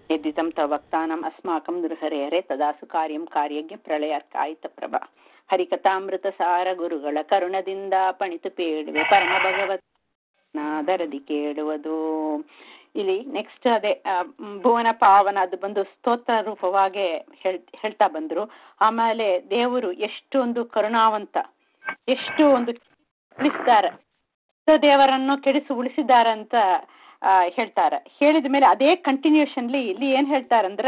यद्दितं तव वक्तानाम् अस्माकं नृहरेहरे तदा ಸುಕಾರ್ಯಂ ಕಾರ್ಯಜ್ಞ ಪ್ರಳಯರ್ಕಾಯಿತ ಪ್ರಭಾ ಹರಿಕಥಾಮೃತಸಾರ ಗುರುಗಳ ಕರುಣದಿಂದ ಪಣಿತು ಪೇಳುವೆ ಪರಮ ಭಗವತ್ ನಾದರದಿ ಕೇಳುವುದು ಇಲ್ಲಿ ನೆಕ್ಸ್ಟ್ ಅದೇ ಆ, ಮ್, ಭುವನ ಪಾವನ ಅದು ಬಂದು ಸ್ತೋತ್ರ ರೂಪವಾಗಿ ಹೇಳ್ ಹೇಳ್ತಾ ಬಂದ್ರು ಆಮೇಲೆ ದೇವರು ಎಷ್ಟೊಂದು ಕರುಣಾವಂತ ಎಷ್ಟು ಒಂದು ಉಳಿಸಿದ್ದಾರೆ ದೇವರನ್ನು ಕೆಡಿಸಿ ಉಳಿಸಿದ್ದಾರೆ ಅಂತ ಆ, ಹೇಳ್ತಾರೆ ಹೇಳಿದ ಮೇಲೆ ಅದೇ ಕಂಟಿನ್ಯೂಷನ್ಲಿ ಇಲ್ಲಿ ಏನ್ ಹೇಳ್ತಾರಂದ್ರೆ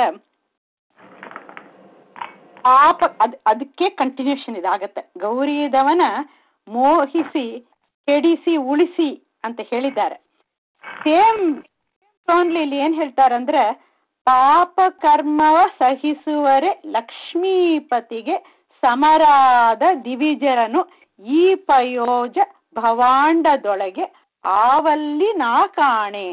ಪಾಪ ಅದ್ ಅದಕ್ಕೆ ಕಂಟಿನ್ಯೂಷನ್ ಇದಾಗತ್ತೆ ಗೌರಿದವನ ಮೋಹಿಸಿ ಕೆಡಿಸಿ ಉಳಿಸಿ ಅಂತ ಹೇಳಿದ್ದಾರೆ ಸೇಮ್ ಓನ್ಲಿ ಇಲ್ಲಿ ಏನ್ ಹೇಳ್ತಾರಂದ್ರೆ ಪಾಪ ಕರ್ಮವ ಸಹಿಸುವರೆ ಲಕ್ಷ್ಮೀಪತಿಗೆ ಸಮರಾದ ದಿವಿಜರನು ಈ ಪಯೋಜ ಭವಾಂಡದೊಳಗೆ ಆವಲ್ಲಿ ನಾ ಕಾಣೆ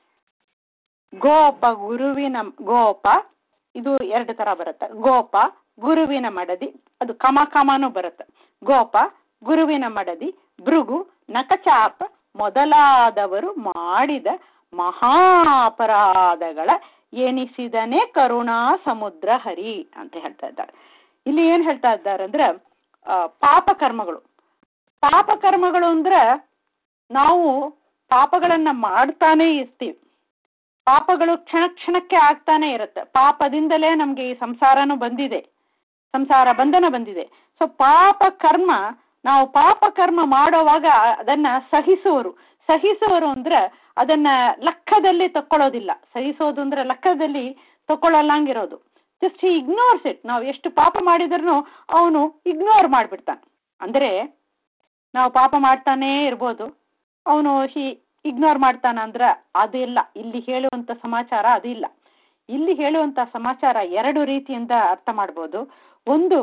ಗೋಪ ಗುರುವಿನ ಗೋಪ ಇದು ಎರಡು ತರ ಬರುತ್ತೆ ಗೋಪ ಗುರುವಿನ ಮಡದಿ ಅದು ಕಮ ಕಮನು ಬರುತ್ತೆ ಗೋಪ ಗುರುವಿನ ಮಡದಿ ಭೃಗು ನಕಚಾಪ ಮೊದಲಾದವರು ಮಾಡಿದ ಮಹಾಪರಾಧಗಳ ಎನಿಸಿದನೇ ಕರುಣಾ ಸಮುದ್ರ ಹರಿ ಅಂತ ಹೇಳ್ತಾ ಇದ್ದಾರೆ ಇಲ್ಲಿ ಏನ್ ಹೇಳ್ತಾ ಇದ್ದಾರೆ ಅಂದ್ರೆ ಆ, ಪಾಪ ಕರ್ಮಗಳು ಪಾಪ ಕರ್ಮಗಳು ಅಂದ್ರೆ ನಾವು ಪಾಪಗಳನ್ನ ಮಾಡ್ತಾನೆ ಇರ್ತೀವಿ ಪಾಪಗಳು ಕ್ಷಣ ಕ್ಷಣಕ್ಕೆ ಆಗ್ತಾನೆ ಇರುತ್ತೆ ಪಾಪದಿಂದಲೇ ನಮ್ಗೆ ಈ ಸಂಸಾರನೂ ಬಂದಿದೆ ಸಂಸಾರ ಬಂಧನ ಬಂದಿದೆ ಸೊ ಪಾಪ ಕರ್ಮ ನಾವು ಪಾಪ ಕರ್ಮ ಮಾಡೋವಾಗ ಅದನ್ನ ಸಹಿಸುವರು ಸಹಿಸುವರು ಅಂದ್ರೆ ಅದನ್ನ ಲೆಕ್ಕದಲ್ಲಿ ತಕ್ಕೊಳ್ಳೋದಿಲ್ಲ ಸಹಿಸೋದು ಅಂದ್ರೆ ಲೆಕ್ಕದಲ್ಲಿ ತಕೊಳ್ಳಲ್ಲಂಗಿರೋದು ಜಸ್ಟ್ ಹಿ ಇಗ್ನೋರ್ಸ್ ಇಟ್ ನಾವು ಎಷ್ಟು ಪಾಪ ಮಾಡಿದ್ರು ಅವನು ಇಗ್ನೋರ್ ಮಾಡ್ಬಿಡ್ತಾನೆ ಅಂದ್ರೆ ನಾವು ಪಾಪ ಮಾಡ್ತಾನೇ ಇರ್ಬೋದು ಅವನು ಹಿ ಇಗ್ನೋರ್ ಮಾಡ್ತಾನ ಅಂದ್ರ ಅದಿಲ್ಲ ಇಲ್ಲಿ ಹೇಳುವಂತ ಸಮಾಚಾರ ಅದಿಲ್ಲ ಇಲ್ಲಿ ಹೇಳುವಂತ ಸಮಾಚಾರ ಎರಡು ರೀತಿಯಿಂದ ಅರ್ಥ ಮಾಡ್ಬೋದು ಒಂದು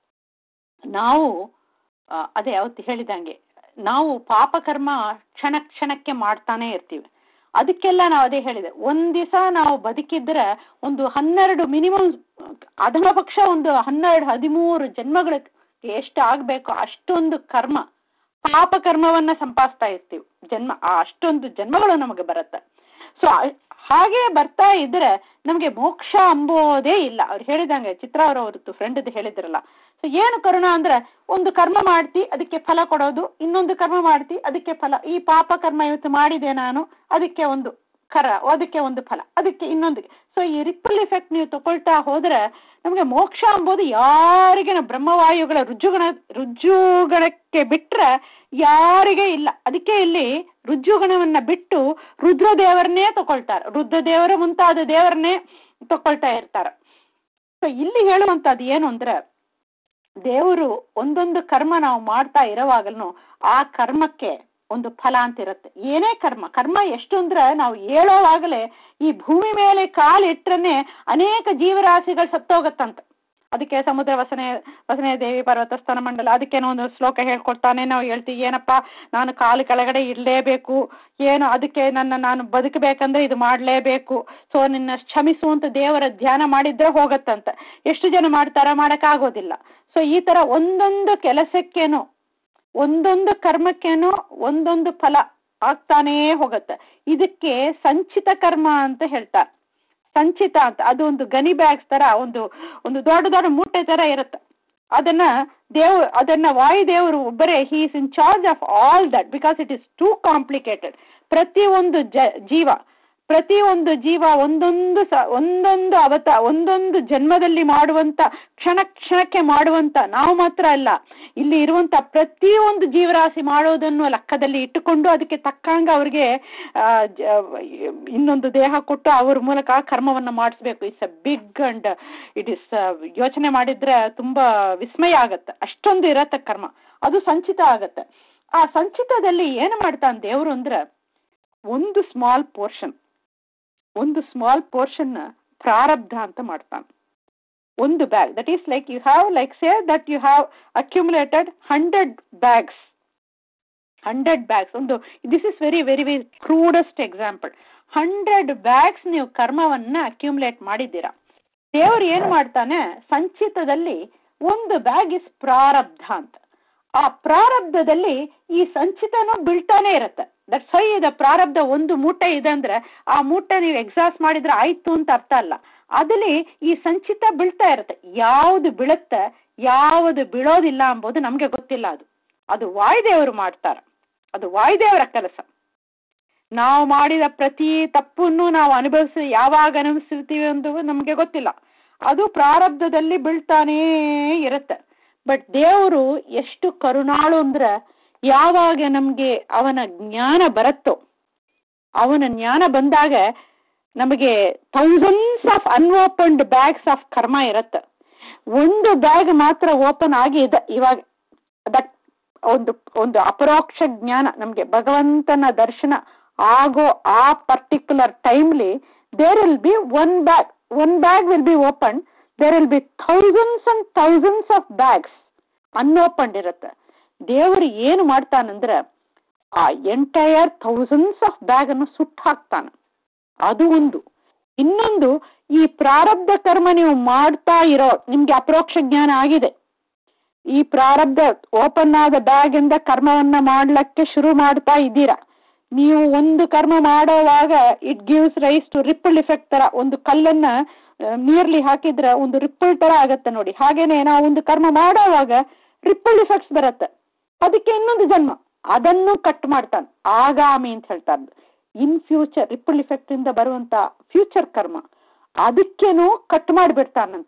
ನಾವು ಆ, ಅದೇ ಅವತ್ತು ಹೇಳಿದಂಗೆ ನಾವು ಪಾಪಕರ್ಮ ಕ್ಷಣ ಕ್ಷಣಕ್ಕೆ ಮಾಡ್ತಾನೆ ಇರ್ತೀವಿ ಅದಕ್ಕೆಲ್ಲ ನಾವು ಅದೇ ಹೇಳಿದೆ ಒಂದ್ ದಿವಸ ನಾವು ಬದುಕಿದ್ರೆ ಒಂದು ಹನ್ನೆರಡು ಮಿನಿಮಮ್ ಅಧಮ ಪಕ್ಷ ಒಂದು ಹನ್ನೆರಡು ಹದಿಮೂರು ಜನ್ಮಗಳಿಗೆ ಎಷ್ಟು ಆಗ್ಬೇಕು ಅಷ್ಟೊಂದು ಕರ್ಮ ಪಾಪ ಕರ್ಮವನ್ನ ಸಂಪಾದಿಸ್ತಾ ಇರ್ತೀವಿ ಜನ್ಮ ಆ ಅಷ್ಟೊಂದು ಜನ್ಮಗಳು ನಮಗೆ ಬರುತ್ತೆ ಸೊ ಹಾಗೆ ಬರ್ತಾ ಇದ್ರೆ ನಮಗೆ ಮೋಕ್ಷ ಅಂಬೋದೇ ಇಲ್ಲ ಅವ್ರು ಹೇಳಿದಂಗೆ ಚಿತ್ರ ಅವ್ರ ಅವ್ರದ್ದು ಫ್ರೆಂಡ್ ಹೇಳಿದ್ರಲ್ಲ ಸೊ ಏನು ಕರುಣ ಅಂದ್ರೆ ಒಂದು ಕರ್ಮ ಮಾಡ್ತಿ ಅದಕ್ಕೆ ಫಲ ಕೊಡೋದು ಇನ್ನೊಂದು ಕರ್ಮ ಮಾಡ್ತಿ ಅದಕ್ಕೆ ಫಲ ಈ ಪಾಪ ಕರ್ಮ ಇವತ್ತು ಮಾಡಿದೆ ನಾನು ಅದಕ್ಕೆ ಒಂದು ಕರ ಅದಕ್ಕೆ ಒಂದು ಫಲ ಅದಕ್ಕೆ ಇನ್ನೊಂದು ಸೊ ಈ ರಿಪಲ್ ಇಫೆಕ್ಟ್ ನೀವು ತಗೊಳ್ತಾ ಹೋದ್ರೆ ನಮಗೆ ಮೋಕ್ಷ ಅಂಬೋದು ಯಾರಿಗೆ ಬ್ರಹ್ಮವಾಯುಗಳ ರುಜುಗಣ ರುಜುಗಣಕ್ಕೆ ಬಿಟ್ರೆ ಯಾರಿಗೆ ಇಲ್ಲ ಅದಕ್ಕೆ ಇಲ್ಲಿ ರುಜುಗಣವನ್ನ ಬಿಟ್ಟು ರುದ್ರ ದೇವರನ್ನೇ ತಗೊಳ್ತಾರೆ ರುದ್ರ ದೇವರ ಮುಂತಾದ ದೇವರನ್ನೇ ತಗೊಳ್ತಾ ಇರ್ತಾರೆ ಸೊ ಇಲ್ಲಿ ಹೇಳುವಂತದ್ದು ಏನು ಅಂದ್ರೆ ದೇವರು ಒಂದೊಂದು ಕರ್ಮ ನಾವು ಮಾಡ್ತಾ ಇರೋವಾಗಲೂ ಆ ಕರ್ಮಕ್ಕೆ ಒಂದು ಫಲ ಅಂತ ಇರುತ್ತೆ ಏನೇ ಕರ್ಮ ಕರ್ಮ ಎಷ್ಟು ಅಂದ್ರೆ ನಾವು ಹೇಳೋವಾಗಲೇ ಈ ಭೂಮಿ ಮೇಲೆ ಕಾಲಿಟ್ರನೆ ಅನೇಕ ಜೀವರಾಶಿಗಳು ಸತ್ತೋಗತ್ತಂತ ಅದಕ್ಕೆ ಸಮುದ್ರ ವಸನೆ ವಸನೆ ದೇವಿ ಪರ್ವತ ಸ್ಥಾನ ಮಂಡಲ ಅದಕ್ಕೇನೋ ಒಂದು ಶ್ಲೋಕ ಹೇಳ್ಕೊಡ್ತಾನೆ ನಾವು ಹೇಳ್ತೀವಿ ಏನಪ್ಪ ನಾನು ಕಾಲು ಕೆಳಗಡೆ ಇಡಲೇಬೇಕು ಏನು ಅದಕ್ಕೆ ನನ್ನ ನಾನು ಬದುಕಬೇಕಂದ್ರೆ ಇದು ಮಾಡಲೇಬೇಕು ಸೊ ನಿನ್ನ ಕ್ಷಮಿಸುವಂತ ದೇವರ ಧ್ಯಾನ ಮಾಡಿದ್ರೆ ಹೋಗತ್ತಂತ ಎಷ್ಟು ಜನ ಮಾಡ್ತಾರ ಮಾಡೋಕ್ಕಾಗೋದಿಲ್ಲ ಸೊ ಈ ತರ ಒಂದೊಂದು ಕೆಲಸಕ್ಕೇನು ಒಂದೊಂದು ಕರ್ಮಕ್ಕೇನೋ ಒಂದೊಂದು ಫಲ ಆಗ್ತಾನೇ ಹೋಗುತ್ತೆ ಇದಕ್ಕೆ ಸಂಚಿತ ಕರ್ಮ ಅಂತ ಹೇಳ್ತಾರೆ ಸಂಚಿತ ಅಂತ ಅದು ಒಂದು ಗನಿ ಬ್ಯಾಗ್ಸ್ ತರ ಒಂದು ಒಂದು ದೊಡ್ಡ ದೊಡ್ಡ ಮೂಟೆ ತರ ಇರುತ್ತೆ ಅದನ್ನ ದೇವ್ ಅದನ್ನ ವಾಯುದೇವರು ಒಬ್ಬರೇ he is in charge of all that because it is too complicated ಪ್ರತಿ ಒಂದು ಜ ಜೀವ ಪ್ರತಿ ಒಂದು ಜೀವ ಒಂದೊಂದು ಸ ಒಂದೊಂದು ಅವತ ಒಂದೊಂದು ಜನ್ಮದಲ್ಲಿ ಮಾಡುವಂತ ಕ್ಷಣ ಕ್ಷಣಕ್ಕೆ ಮಾಡುವಂತ ನಾವು ಮಾತ್ರ ಅಲ್ಲ ಇಲ್ಲಿ ಇರುವಂತ ಪ್ರತಿಯೊಂದು ಜೀವರಾಶಿ ಮಾಡೋದನ್ನು ಲೆಕ್ಕದಲ್ಲಿ ಇಟ್ಟುಕೊಂಡು ಅದಕ್ಕೆ ತಕ್ಕಂಗ ಅವ್ರಿಗೆ ಆ, ಜ- ಇನ್ನೊಂದು ದೇಹ ಕೊಟ್ಟು ಅವ್ರ ಮೂಲಕ ಕರ್ಮವನ್ನ ಮಾಡಿಸ್ಬೇಕು it's a big and it is ಯೋಚನೆ ಮಾಡಿದ್ರೆ ತುಂಬಾ ವಿಸ್ಮಯ ಆಗತ್ತೆ ಅಷ್ಟೊಂದು ಇರತ್ತೆ ಕರ್ಮ ಅದು ಸಂಚಿತ ಆಗತ್ತೆ ಆ ಸಂಚಿತದಲ್ಲಿ ಏನು ಮಾಡ್ತಾನೆ ದೇವರು ಅಂದ್ರೆ ಒಂದು ಸ್ಮಾಲ್ ಪೋರ್ಷನ್ ಒಂದು ಸ್ಮಾಲ್ ಪೋರ್ಷನ್ ಪ್ರಾರಬ್ಧ ಅಂತ ಮಾಡ್ತಾನೆ ಒಂದು bag that is like you have like say that you have accumulated hundred bags hundred bags ಒಂದು this is very very very crudest example hundred bags ನೀವು ಕರ್ಮವನ್ನ ಅಕ್ಯುಮುಲೇಟ್ ಮಾಡಿದ್ದೀರಾ ದೇವರು ಏನ್ ಮಾಡ್ತಾನೆ ಸಂಚಿತದಲ್ಲಿ ಒಂದು ಬ್ಯಾಗ್ ಇಸ್ ಪ್ರಾರಬ್ಧ ಅಂತ ಆ ಪ್ರಾರಬ್ಧದಲ್ಲಿ ಈ ಸಂಚಿತನೂ ಬೀಳ್ತಾನೆ ಇರುತ್ತೆ ದಟ್ಸ್ ವೈ ದ ಪ್ರಾರಬ್ಧ ಒಂದು ಮೂಟೆ ಇದೆ ಅಂದ್ರೆ ಆ ಮೂಟೆ ನೀವು ಎಕ್ಸಾಸ್ಟ್ ಮಾಡಿದ್ರೆ ಆಯ್ತು ಅಂತ ಅರ್ಥ ಅಲ್ಲ ಅದಲ್ಲಿ ಈ ಸಂಚಿತ ಬೀಳ್ತಾ ಇರುತ್ತೆ ಯಾವುದು ಬೀಳುತ್ತೆ ಯಾವುದು ಬೀಳೋದಿಲ್ಲ ಎಂಬುದು ನಮಗೆ ಗೊತ್ತಿಲ್ಲ ಅದು ಅದು ವಾಯುದೇವರು ಮಾಡ್ತಾರೆ ಅದು ವಾಯುದೇವರ ಕೆಲಸ ನಾವು ಮಾಡಿದ ಪ್ರತಿ ತಪ್ಪನ್ನು ನಾವು ಅನುಭವಿಸಿ ಯಾವಾಗ ಅನುಭವಿಸಿರ್ತೀವಿ ಎಂದು ನಮಗೆ ಗೊತ್ತಿಲ್ಲ ಅದು ಪ್ರಾರಬ್ಧದಲ್ಲಿ ಬೀಳ್ತಾನೇ ಇರುತ್ತೆ ಬಟ್ ದೇವರು ಎಷ್ಟು ಕರುಣಾಳು ಅಂದ್ರೆ ಯಾವಾಗ ನಮಗೆ ಅವನ ಜ್ಞಾನ ಬರುತ್ತೋ ಅವನ ಜ್ಞಾನ ಬಂದಾಗ ನಮಗೆ thousands of unopened bags of karma ಇರುತ್ತೆ ಒಂದು ಬ್ಯಾಗ್ ಮಾತ್ರ ಓಪನ್ ಆಗಿ ಇದೆ ಇವಾಗ ದಟ್ ಒಂದು ಒಂದು ಅಪರೋಕ್ಷ ಜ್ಞಾನ ನಮಗೆ ಭಗವಂತನ ದರ್ಶನ ಆಗೋ ಆ particular timely there will be one bag one bag will be open there will be thousands and thousands of bags unopened ಇರುತ್ತೆ ದೇವರು ಏನು ಮಾಡ್ತಾನಂದ್ರೆ ಆ ಎಂಟೈರ್ ಥೌಸಂಡ್ಸ್ ಆಫ್ ಬ್ಯಾಗ್ ಅನ್ನು ಸುಟ್ಟು ಹಾಕ್ತಾನೆ ಅದು ಒಂದು ಇನ್ನೊಂದು ಈ ಪ್ರಾರಬ್ಧ ಕರ್ಮ ನೀವು ಮಾಡ್ತಾ ಇರೋ ನಿಮ್ಗೆ ಅಪರೋಕ್ಷ ಜ್ಞಾನ ಆಗಿದೆ ಈ ಪ್ರಾರಬ್ಧ ಓಪನ್ ಆದ ಬ್ಯಾಗ್ ಇಂದ ಕರ್ಮವನ್ನ ಮಾಡ್ಲಿಕ್ಕೆ ಶುರು ಮಾಡ್ತಾ ಇದ್ದೀರಾ ನೀವು ಒಂದು ಕರ್ಮ ಮಾಡೋವಾಗ it gives rise to ripple effect ತರ ಒಂದು ಕಲ್ಲನ್ನ ನೀರ್ಲಿ ಹಾಕಿದ್ರೆ ಒಂದು ರಿಪ್ಪಲ್ ತರ ಆಗತ್ತೆ ನೋಡಿ ಹಾಗೇನೆ ನಾವು ಒಂದು ಕರ್ಮ ಮಾಡೋವಾಗ ರಿಪ್ಪಲ್ ಇಫೆಕ್ಟ್ಸ್ ಬರುತ್ತೆ ಅದಕ್ಕೆ ಇನ್ನೊಂದು ಜನ್ಮ ಅದನ್ನು ಕಟ್ ಮಾಡ್ತಾನೆ ಆಗಾಮಿ ಅಂತ ಹೇಳ್ತಾರೆ ಇನ್ ಫ್ಯೂಚರ್ ರಿಪ್ಪಲ್ ಇಫೆಕ್ಟ್ ಇಂದ ಬರುವಂತ ಫ್ಯೂಚರ್ ಕರ್ಮ ಅದಕ್ಕೇನು ಕಟ್ ಮಾಡಿಬಿಡ್ತಾನಂತ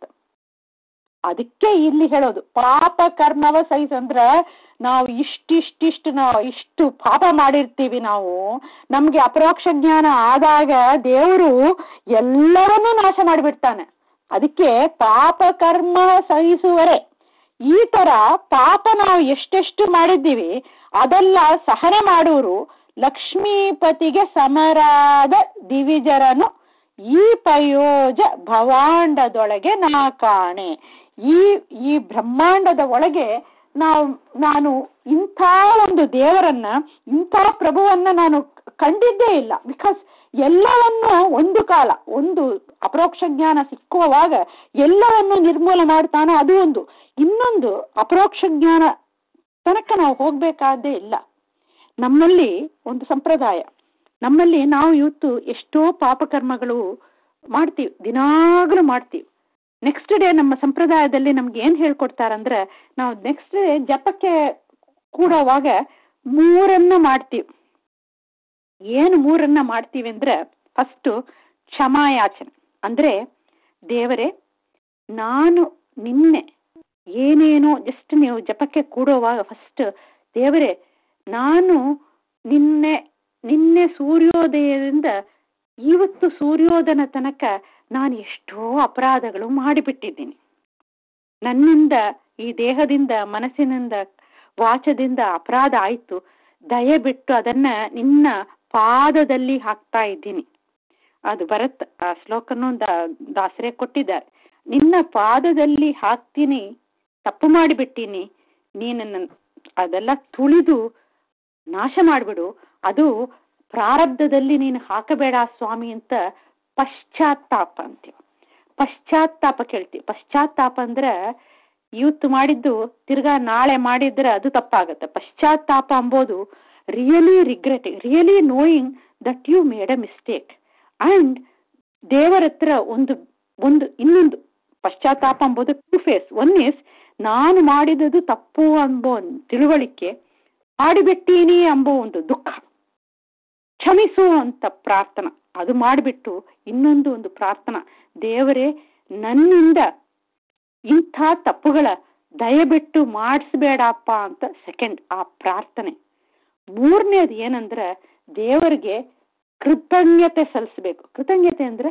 ಅದಕ್ಕೆ ಇಲ್ಲಿ ಹೇಳೋದು ಪಾಪ ಕರ್ಮವ ಸೈಜ್ ಅಂದ್ರ ನಾವು ಇಷ್ಟಿಷ್ಟಿಷ್ಟು ನಾವು ಇಷ್ಟು ಪಾಪ ಮಾಡಿರ್ತೀವಿ ನಾವು ನಮ್ಗೆ ಅಪರೋಕ್ಷ ಜ್ಞಾನ ಆದಾಗ ದೇವರು ಎಲ್ಲವನ್ನೂ ನಾಶ ಮಾಡಿಬಿಡ್ತಾನೆ ಅದಕ್ಕೆ ಪಾಪ ಕರ್ಮ ಸಹಿಸುವರೆ ಈ ತರ ಪಾಪ ನಾವು ಎಷ್ಟೆಷ್ಟು ಮಾಡಿದ್ದೀವಿ ಅದೆಲ್ಲ ಸಹನೆ ಮಾಡುವರು ಲಕ್ಷ್ಮೀಪತಿಗೆ ಸಮರಾದ ದಿವಿಜರನು ಈ ಪಯೋಜ ಭವಾಂಡದೊಳಗೆ ನಾ ಕಾಣೆ ಈ ಈ ಬ್ರಹ್ಮಾಂಡದ ಒಳಗೆ ನಾವು ನಾನು ಇಂಥ ಒಂದು ದೇವರನ್ನ ಇಂಥ ಪ್ರಭುವನ್ನ ನಾನು ಕಂಡಿದ್ದೇ ಇಲ್ಲ ಬಿಕಾಸ್ ಎಲ್ಲವನ್ನು ಒಂದು ಕಾಲ ಒಂದು ಅಪರೋಕ್ಷ ಜ್ಞಾನ ಸಿಕ್ಕುವಾಗ ಎಲ್ಲವನ್ನು ನಿರ್ಮೂಲ ಮಾಡ್ತಾನೆ ಅದು ಒಂದು ಇನ್ನೊಂದು ಅಪರೋಕ್ಷ ಜ್ಞಾನ ತನಕ ನಾವು ಹೋಗ್ಬೇಕಾದ್ದೇ ಇಲ್ಲ ನಮ್ಮಲ್ಲಿ ಒಂದು ಸಂಪ್ರದಾಯ ನಮ್ಮಲ್ಲಿ ನಾವು ಇವತ್ತು ಎಷ್ಟೋ ಪಾಪಕರ್ಮಗಳು ಮಾಡ್ತೀವಿ ದಿನಾಗ್ಲೂ ಮಾಡ್ತೀವಿ ನೆಕ್ಸ್ಟ್ ಡೇ ನಮ್ಮ ಸಂಪ್ರದಾಯದಲ್ಲಿ ನಮ್ಗೆ ಏನ್ ಹೇಳ್ಕೊಡ್ತಾರಂದ್ರೆ ನಾವು ನೆಕ್ಸ್ಟ್ ಡೇ ಜಪಕ್ಕೆ ಕೂಡೋವಾಗ ಮೂರನ್ನ ಮಾಡ್ತೀವಿ ಏನು ಮೂರನ್ನ ಮಾಡ್ತೀವಿ ಅಂದ್ರೆ ಫಸ್ಟ್ ಕ್ಷಮಾಯಾಚನೆ ಅಂದ್ರೆ ದೇವರೇ ನಾನು ನಿನ್ನೆ ಏನೇನೋ ಜಸ್ಟ್ ನೀವು ಜಪಕ್ಕೆ ಕೂಡೋವಾಗ ಫಸ್ಟ್ ದೇವರೇ ನಾನು ನಿನ್ನೆ ನಿನ್ನೆ ಸೂರ್ಯೋದಯದಿಂದ ಇವತ್ತು ಸೂರ್ಯೋದನ ತನಕ ನಾನು ಎಷ್ಟೋ ಅಪರಾಧಗಳು ಮಾಡಿಬಿಟ್ಟಿದ್ದೀನಿ ನನ್ನಿಂದ ಈ ದೇಹದಿಂದ ಮನಸ್ಸಿನಿಂದ ವಾಚದಿಂದ ಅಪರಾಧ ಆಯ್ತು ದಯವಿಟ್ಟು ಅದನ್ನ ನಿನ್ನ ಪಾದದಲ್ಲಿ ಹಾಕ್ತಾ ಇದ್ದೀನಿ ಅದು ಬರತ್ ಆ ಶ್ಲೋಕನು ದಾಸರೇ ಕೊಟ್ಟಿದ್ದಾರೆ ನಿನ್ನ ಪಾದದಲ್ಲಿ ಹಾಕ್ತೀನಿ ತಪ್ಪು ಮಾಡಿಬಿಟ್ಟೀನಿ ನೀನನ್ನ ಅದೆಲ್ಲ ತುಳಿದು ನಾಶ ಮಾಡಿಬಿಡು ಅದು ಪ್ರಾರಬ್ಧದಲ್ಲಿ ನೀನು ಹಾಕಬೇಡ ಸ್ವಾಮಿ ಅಂತ ಪಶ್ಚಾತ್ತಾಪ ಅಂತೀವಿ ಪಶ್ಚಾತ್ತಾಪ ಕೇಳ್ತೀವಿ ಪಶ್ಚಾತ್ತಾಪ ಅಂದ್ರೆ ಇವತ್ತು ಮಾಡಿದ್ದು ತಿರ್ಗಾ ನಾಳೆ ಮಾಡಿದ್ರೆ ಅದು ತಪ್ಪಾಗತ್ತೆ ಪಶ್ಚಾತ್ತಾಪ ಅಂಬೋದು really regretting really knowing that you made a mistake and ದೇವರ ಹತ್ರ ಒಂದು ಒಂದು ಇನ್ನೊಂದು ಪಶ್ಚಾತ್ತಾಪ ಅಂಬೋದು ಟೂ ಫೇಸ್ ಒನ್ ಇಸ್ ನಾನು ಮಾಡಿದದು ತಪ್ಪು ಎಂಬೋ ತಿಳುವಳಿಕೆ ಮಾಡಿಬಿಟ್ಟೀನಿ ಎಂಬೋ ಒಂದು ದುಃಖ ಕ್ಷಮಿಸು ಅಂತ ಪ್ರಾರ್ಥನಾ ಅದು ಮಾಡಿಬಿಟ್ಟು ಇನ್ನೊಂದು ಒಂದು ಪ್ರಾರ್ಥನಾ ದೇವರೇ ನನ್ನಿಂದ ಇಂಥ ತಪ್ಪುಗಳ ದಯವಿಟ್ಟು ಮಾಡಿಸ್ಬೇಡಪ್ಪ ಅಂತ ಸೆಕೆಂಡ್ ಆ ಪ್ರಾರ್ಥನೆ ಮೂರನೇದು ಏನಂದ್ರೆ ದೇವರಿಗೆ ಕೃತಜ್ಞತೆ ಸಲ್ಲಿಸ್ಬೇಕು ಕೃತಜ್ಞತೆ ಅಂದ್ರೆ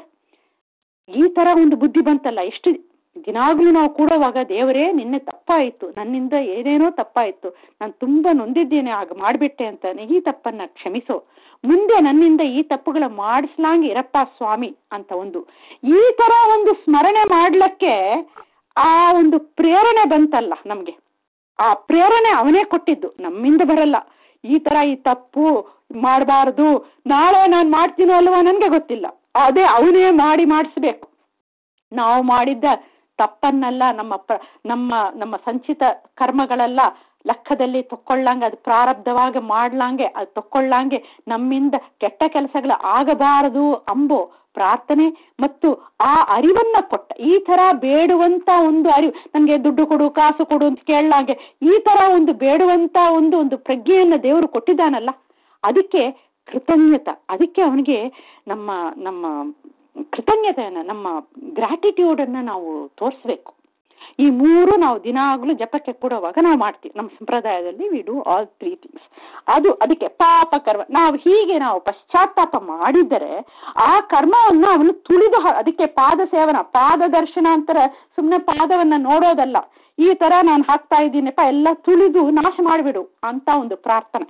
ಈ ತರ ಒಂದು ಬುದ್ಧಿ ಬಂತಲ್ಲ ಎಷ್ಟು ದಿನಾಗ್ಲೂ ನಾವು ಕೂಡುವಾಗ ದೇವರೇ ನಿನ್ನೆ ತಪ್ಪಾಯಿತು ನನ್ನಿಂದ ಏನೇನೋ ತಪ್ಪಾಯಿತು ನಾನು ತುಂಬಾ ನೊಂದಿದ್ದೇನೆ ಆಗ ಮಾಡ್ಬಿಟ್ಟೆ ಅಂತ ಈ ತಪ್ಪನ್ನ ಕ್ಷಮಿಸೋ ಮುಂದೆ ನನ್ನಿಂದ ಈ ತಪ್ಪುಗಳ ಮಾಡಿಸ್ಲಾಂಗ್ ಇರಪ್ಪ ಸ್ವಾಮಿ ಅಂತ ಒಂದು ಈ ತರ ಒಂದು ಸ್ಮರಣೆ ಮಾಡ್ಲಿಕ್ಕೆ ಆ ಒಂದು ಪ್ರೇರಣೆ ಬಂತಲ್ಲ ನಮ್ಗೆ ಆ ಪ್ರೇರಣೆ ಅವನೇ ಕೊಟ್ಟಿದ್ದು ನಮ್ಮಿಂದ ಬರಲ್ಲ ಈ ತರ ಈ ತಪ್ಪು ಮಾಡಬಾರದು ನಾಳೆ ನಾನು ಮಾಡ್ತೀನೋ ಅಲ್ವಾ ನನ್ಗೆ ಗೊತ್ತಿಲ್ಲ ಅದೇ ಅವನೇ ಮಾಡಿ ಮಾಡಿಸ್ಬೇಕು ನಾವು ಮಾಡಿದ್ದ ತಪ್ಪನ್ನೆಲ್ಲ ನಮ್ಮ ನಮ್ಮ ನಮ್ಮ ಸಂಚಿತ ಕರ್ಮಗಳೆಲ್ಲ ಲೆಕ್ಕದಲ್ಲಿ ತಕ್ಕೊಳ್ಳಂಗೆ ಅದು ಪ್ರಾರಬ್ಧವಾಗಿ ಮಾಡ್ಲಂಗೆ ಅದು ತಕ್ಕೊಳ್ಳಂಗೆ ನಮ್ಮಿಂದ ಕೆಟ್ಟ ಕೆಲಸಗಳು ಆಗಬಾರದು ಅಂಬೋ ಪ್ರಾರ್ಥನೆ ಮತ್ತು ಆ ಅರಿವನ್ನ ಕೊಟ್ಟ ಈ ತರ ಬೇಡುವಂತ ಒಂದು ಅರಿವು ನನಗೆ ದುಡ್ಡು ಕೊಡು ಕಾಸು ಕೊಡು ಅಂತ ಕೇಳಲಾಗೆ ಈ ತರ ಒಂದು ಬೇಡುವಂತ ಒಂದು ಒಂದು ಪ್ರಜ್ಞೆಯನ್ನ ದೇವರು ಕೊಟ್ಟಿದ್ದಾನಲ್ಲ ಅದಕ್ಕೆ ಕೃತಜ್ಞತ ಅದಕ್ಕೆ ಅವನಿಗೆ ನಮ್ಮ ನಮ್ಮ ಕೃತಜ್ಞತೆಯನ್ನ ನಮ್ಮ ಗ್ರಾಟಿಟ್ಯೂಡ್ ಅನ್ನ ನಾವು ತೋರಿಸ್ಬೇಕು ಈ ಮೂರು ನಾವು ದಿನಾಗ್ಲೂ ಜಪಕ್ಕೆ ಕೊಡುವಾಗ ನಾವು ಮಾಡ್ತೀವಿ ನಮ್ಮ ಸಂಪ್ರದಾಯದಲ್ಲಿ we do all three things ಅದು ಅದಕ್ಕೆ ಪಾಪ ಕರ್ಮ ನಾವು ಹೀಗೆ ನಾವು ಪಶ್ಚಾತ್ತಾಪ ಮಾಡಿದರೆ ಆ ಕರ್ಮವನ್ನ ಅವನು ತುಳಿದು ಅದಕ್ಕೆ ಪಾದ ಸೇವನ ಪಾದ ದರ್ಶನ ಅಂತಾರೆ ಸುಮ್ಮನೆ ಪಾದವನ್ನ ನೋಡೋದಲ್ಲ ಈ ತರ ನಾನು ಹಾಕ್ತಾ ಇದ್ದೀನಪ್ಪ ಎಲ್ಲ ತುಳಿದು ನಾಶ ಮಾಡಿಬಿಡು ಅಂತ ಒಂದು ಪ್ರಾರ್ಥನೆ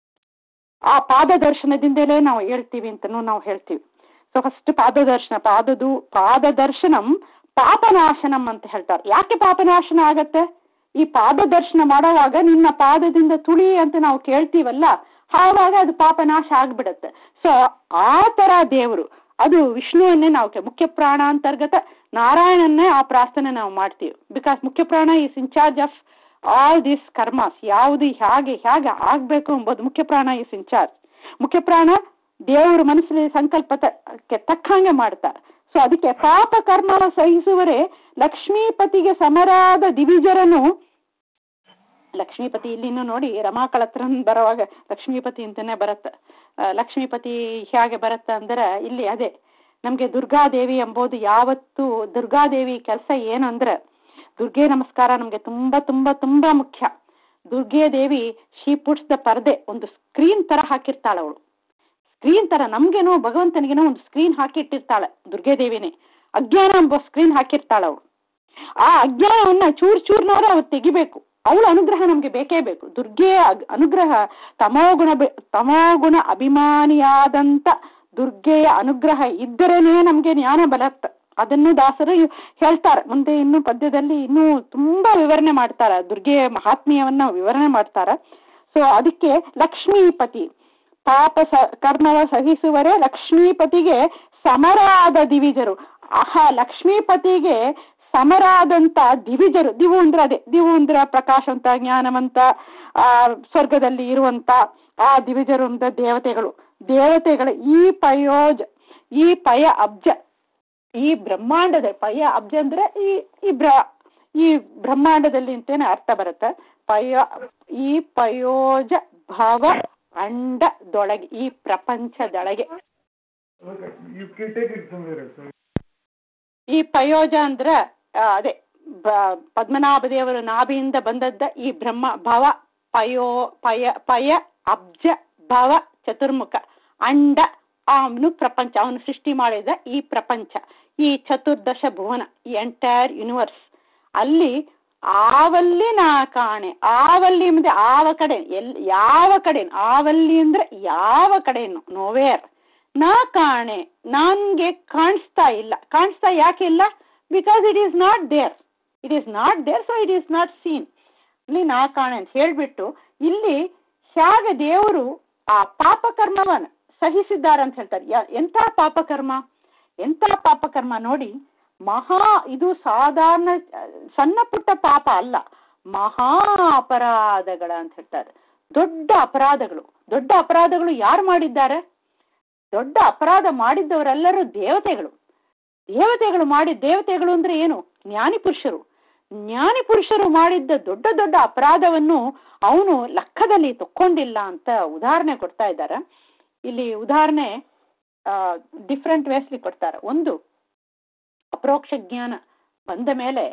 ಆ ಪಾದ ದರ್ಶನದಿಂದಲೇ ನಾವು ಹೇಳ್ತೀವಿ ಅಂತನೂ ನಾವು ಹೇಳ್ತೀವಿ ಸೊ ಫಸ್ಟ್ ಪಾದದರ್ಶನ ಪಾದದು ಪಾದದರ್ಶನಂ ಪಾಪನಾಶನಂ ಅಂತ ಹೇಳ್ತಾರೆ ಯಾಕೆ ಪಾಪನಾಶನ ಆಗತ್ತೆ ಈ ಪಾದದರ್ಶನ ಮಾಡೋವಾಗ ನಿನ್ನ ಪಾದದಿಂದ ತುಳಿ ಅಂತ ನಾವು ಕೇಳ್ತೀವಲ್ಲ ಆವಾಗ ಅದು ಪಾಪನಾಶ ಆಗ್ಬಿಡತ್ತೆ ಸೊ ಆ ತರ ದೇವರು ಅದು ವಿಷ್ಣುವನ್ನೇ ನಾವು ಮುಖ್ಯ ಪ್ರಾಣ ಅಂತರ್ಗತ ನಾರಾಯಣನ್ನೇ ಆ ಪ್ರಾರ್ಥನೆ ನಾವು ಮಾಡ್ತೀವಿ ಬಿಕಾಸ್ ಮುಖ್ಯ ಪ್ರಾಣ is in charge of all this karmas ಯಾವುದು ಹೇಗೆ ಹೇಗೆ ಆಗ್ಬೇಕು ಎಂಬುದು ಮುಖ್ಯ ಪ್ರಾಣ ಈಸ್ ಇನ್ ಚಾರ್ಜ್ ಮುಖ್ಯ ಪ್ರಾಣ ದೇವರು ಮನಸ್ಸಲ್ಲಿ ಸಂಕಲ್ಪಕ್ಕೆ ತಕ್ಕಂಗೆ ಮಾಡ್ತಾರೆ ಸೊ ಅದಕ್ಕೆ ಪಾಪ ಕರ್ಮ ಸಹಿಸುವರೆ ಲಕ್ಷ್ಮೀಪತಿಗೆ ಸಮರಾದ ದಿವಿಜರನು ಲಕ್ಷ್ಮೀಪತಿ ಇಲ್ಲಿನೂ ನೋಡಿ ರಮಾಕಳತ್ರ ಬರುವಾಗ ಲಕ್ಷ್ಮೀಪತಿ ಅಂತಾನೆ ಬರುತ್ತೆ ಲಕ್ಷ್ಮೀಪತಿ ಹೇಗೆ ಬರುತ್ತೆ ಅಂದ್ರೆ ಇಲ್ಲಿ ಅದೇ ನಮ್ಗೆ ದುರ್ಗಾದೇವಿ ಎಂಬುದು ಯಾವತ್ತು ದುರ್ಗಾದೇವಿ ಕೆಲಸ ಏನು ಅಂದ್ರೆ ದುರ್ಗೆ ನಮಸ್ಕಾರ ನಮ್ಗೆ ತುಂಬಾ ತುಂಬಾ ತುಂಬಾ ಮುಖ್ಯ Durge Devi she puts the parde ಒಂದು ಸ್ಕ್ರೀನ್ ತರ ಹಾಕಿರ್ತಾಳೆ ಅವಳು ಸ್ಕ್ರೀನ್ ತರ ನಮ್ಗೇನೋ ಭಗವಂತನಿಗೇನೋ ಒಂದು ಸ್ಕ್ರೀನ್ ಹಾಕಿಟ್ಟಿರ್ತಾಳೆ ದುರ್ಗೆ ದೇವಿನೇ ಅಜ್ಞಾನ ಎಂಬ ಸ್ಕ್ರೀನ್ ಹಾಕಿರ್ತಾಳೆ ಅವಳು ಆ ಅಜ್ಞಾನವನ್ನ ಚೂರ್ ಚೂರ್ನಾರ ಅವ್ರು ತೆಗಿಬೇಕು ಅವಳ ಅನುಗ್ರಹ ನಮ್ಗೆ ಬೇಕೇ ಬೇಕು ದುರ್ಗೆ ಅನುಗ್ರಹ ತಮೋಗುಣ ತಮೋಗುಣ ಅಭಿಮಾನಿಯಾದಂತ ದುರ್ಗೆಯ ಅನುಗ್ರಹ ಇದ್ದರೇನೆ ನಮ್ಗೆ ಜ್ಞಾನ ಬಲತ್ತ ಅದನ್ನು ದಾಸರು ಹೇಳ್ತಾರೆ ಮುಂದೆ ಇನ್ನು ಪದ್ಯದಲ್ಲಿ ಇನ್ನೂ ತುಂಬಾ ವಿವರಣೆ ಮಾಡ್ತಾರ ದುರ್ಗೆಯ ಮಹಾತ್ಮೀಯವನ್ನ ವಿವರಣೆ ಮಾಡ್ತಾರ ಸೊ ಅದಕ್ಕೆ ಲಕ್ಷ್ಮೀಪತಿ ಪಾಪ ಸ ಕರ್ಮವ ಸಹಿಸುವರೆ ಲಕ್ಷ್ಮೀಪತಿಗೆ ಸಮರಾದ ದಿವಿಜರು ಆಹಾ ಲಕ್ಷ್ಮೀಪತಿಗೆ ಸಮರಾದಂತ ದಿವಿಜರು ದಿವು ಅಂದ್ರೆ ಅದೇ ದಿವು ಅಂದ್ರೆ ಪ್ರಕಾಶವಂತ ಜ್ಞಾನವಂತ ಆ ಸ್ವರ್ಗದಲ್ಲಿ ಇರುವಂತ ಆ ದಿವಿಜರು ಅಂದ್ರೆ ದೇವತೆಗಳು ದೇವತೆಗಳ ಈ ಪಯೋಜ ಈ ಪಯ ಅಬ್ಜ ಈ ಬ್ರಹ್ಮಾಂಡದ ಪಯ ಅಬ್ಜ ಅಂದ್ರೆ ಈ ಈ ಬ್ರ ಈ ಬ್ರಹ್ಮಾಂಡದಲ್ಲಿ ಅಂತೇನೆ ಅರ್ಥ ಬರುತ್ತೆ ಪಯ ಈ ಪಯೋಜ ಭವ ಅಂಡದೊಳಗೆ ಈ ಪ್ರಪಂಚದೊಳಗೆ ಈ ಪಯೋಜ ಅಂದ್ರ ಅದೇ ಪದ್ಮನಾಭ ದೇವರು ನಾಭಿಯಿಂದ ಬಂದದ್ದ ಈ ಬ್ರಹ್ಮ ಭವ ಪಯೋ ಪಯ ಪಯ ಅಬ್ಜ ಭವ ಚತುರ್ಮುಖ ಅಂಡ ಅವನು ಪ್ರಪಂಚ ಅವನು ಸೃಷ್ಟಿ ಮಾಡಿದ ಈ ಪ್ರಪಂಚ ಈ ಚತುರ್ದಶ ಭುವನ ಈ ಎಂಟೈರ್ ಯೂನಿವರ್ಸ್ ಅಲ್ಲಿ ಆವಲ್ಲಿ ನಾ ಕಾಣೆ ಆವಲ್ಲಿ ಮುಂದೆ ಆವ ಕಡೆ ಎಲ್ ಯಾವ ಕಡೆ ಆವಲ್ಲಿ ಅಂದ್ರೆ ಯಾವ ಕಡೆನು ನೋವೇರ್ ನಾ ಕಾಣೆ ನನ್ಗೆ ಕಾಣಿಸ್ತಾ ಇಲ್ಲ ಕಾಣಿಸ್ತಾ ಯಾಕೆ ಇಲ್ಲ because it is not there it is not there so it is not seen ಇಲ್ಲಿ ನಾ ಕಾಣೆ ಅಂತ ಹೇಳ್ಬಿಟ್ಟು ಇಲ್ಲಿ ಹೇಗೆ ದೇವರು ಆ ಪಾಪಕರ್ಮವನ್ನ ಸಹಿಸಿದ್ದಾರೆ ಅಂತ ಹೇಳ್ತಾರೆ ಎಂಥ ಪಾಪಕರ್ಮ ಎಂಥ ಪಾಪಕರ್ಮ ನೋಡಿ ಮಹಾ ಇದು ಸಾಧಾರಣ ಸಣ್ಣ ಪುಟ್ಟ ಪಾಪ ಅಲ್ಲ ಮಹಾ ಅಪರಾಧಗಳ ಅಂತ ಹೇಳ್ತಾರೆ ದೊಡ್ಡ ಅಪರಾಧಗಳು ದೊಡ್ಡ ಅಪರಾಧಗಳು ಯಾರು ಮಾಡಿದ್ದಾರೆ ದೊಡ್ಡ ಅಪರಾಧ ಮಾಡಿದ್ದವರೆಲ್ಲರೂ ದೇವತೆಗಳು ದೇವತೆಗಳು ಮಾಡಿ ದೇವತೆಗಳು ಅಂದ್ರೆ ಏನು ಜ್ಞಾನಿ ಪುರುಷರು ಜ್ಞಾನಿ ಪುರುಷರು ಮಾಡಿದ್ದ ದೊಡ್ಡ ದೊಡ್ಡ ಅಪರಾಧವನ್ನು ಅವನು ಲೆಕ್ಕದಲ್ಲಿ ತಕ್ಕೊಂಡಿಲ್ಲ ಅಂತ ಉದಾಹರಣೆ ಕೊಡ್ತಾ ಇದ್ದಾರೆ ಇಲ್ಲಿ ಉದಾಹರಣೆ ಡಿಫ್ರೆಂಟ್ ವೇಸ್ಲಿ ಕೊಡ್ತಾರೆ ಒಂದು ಅಪರೋಕ್ಷ ಜ್ಞಾನ ಬಂದ ಮೇಲೆ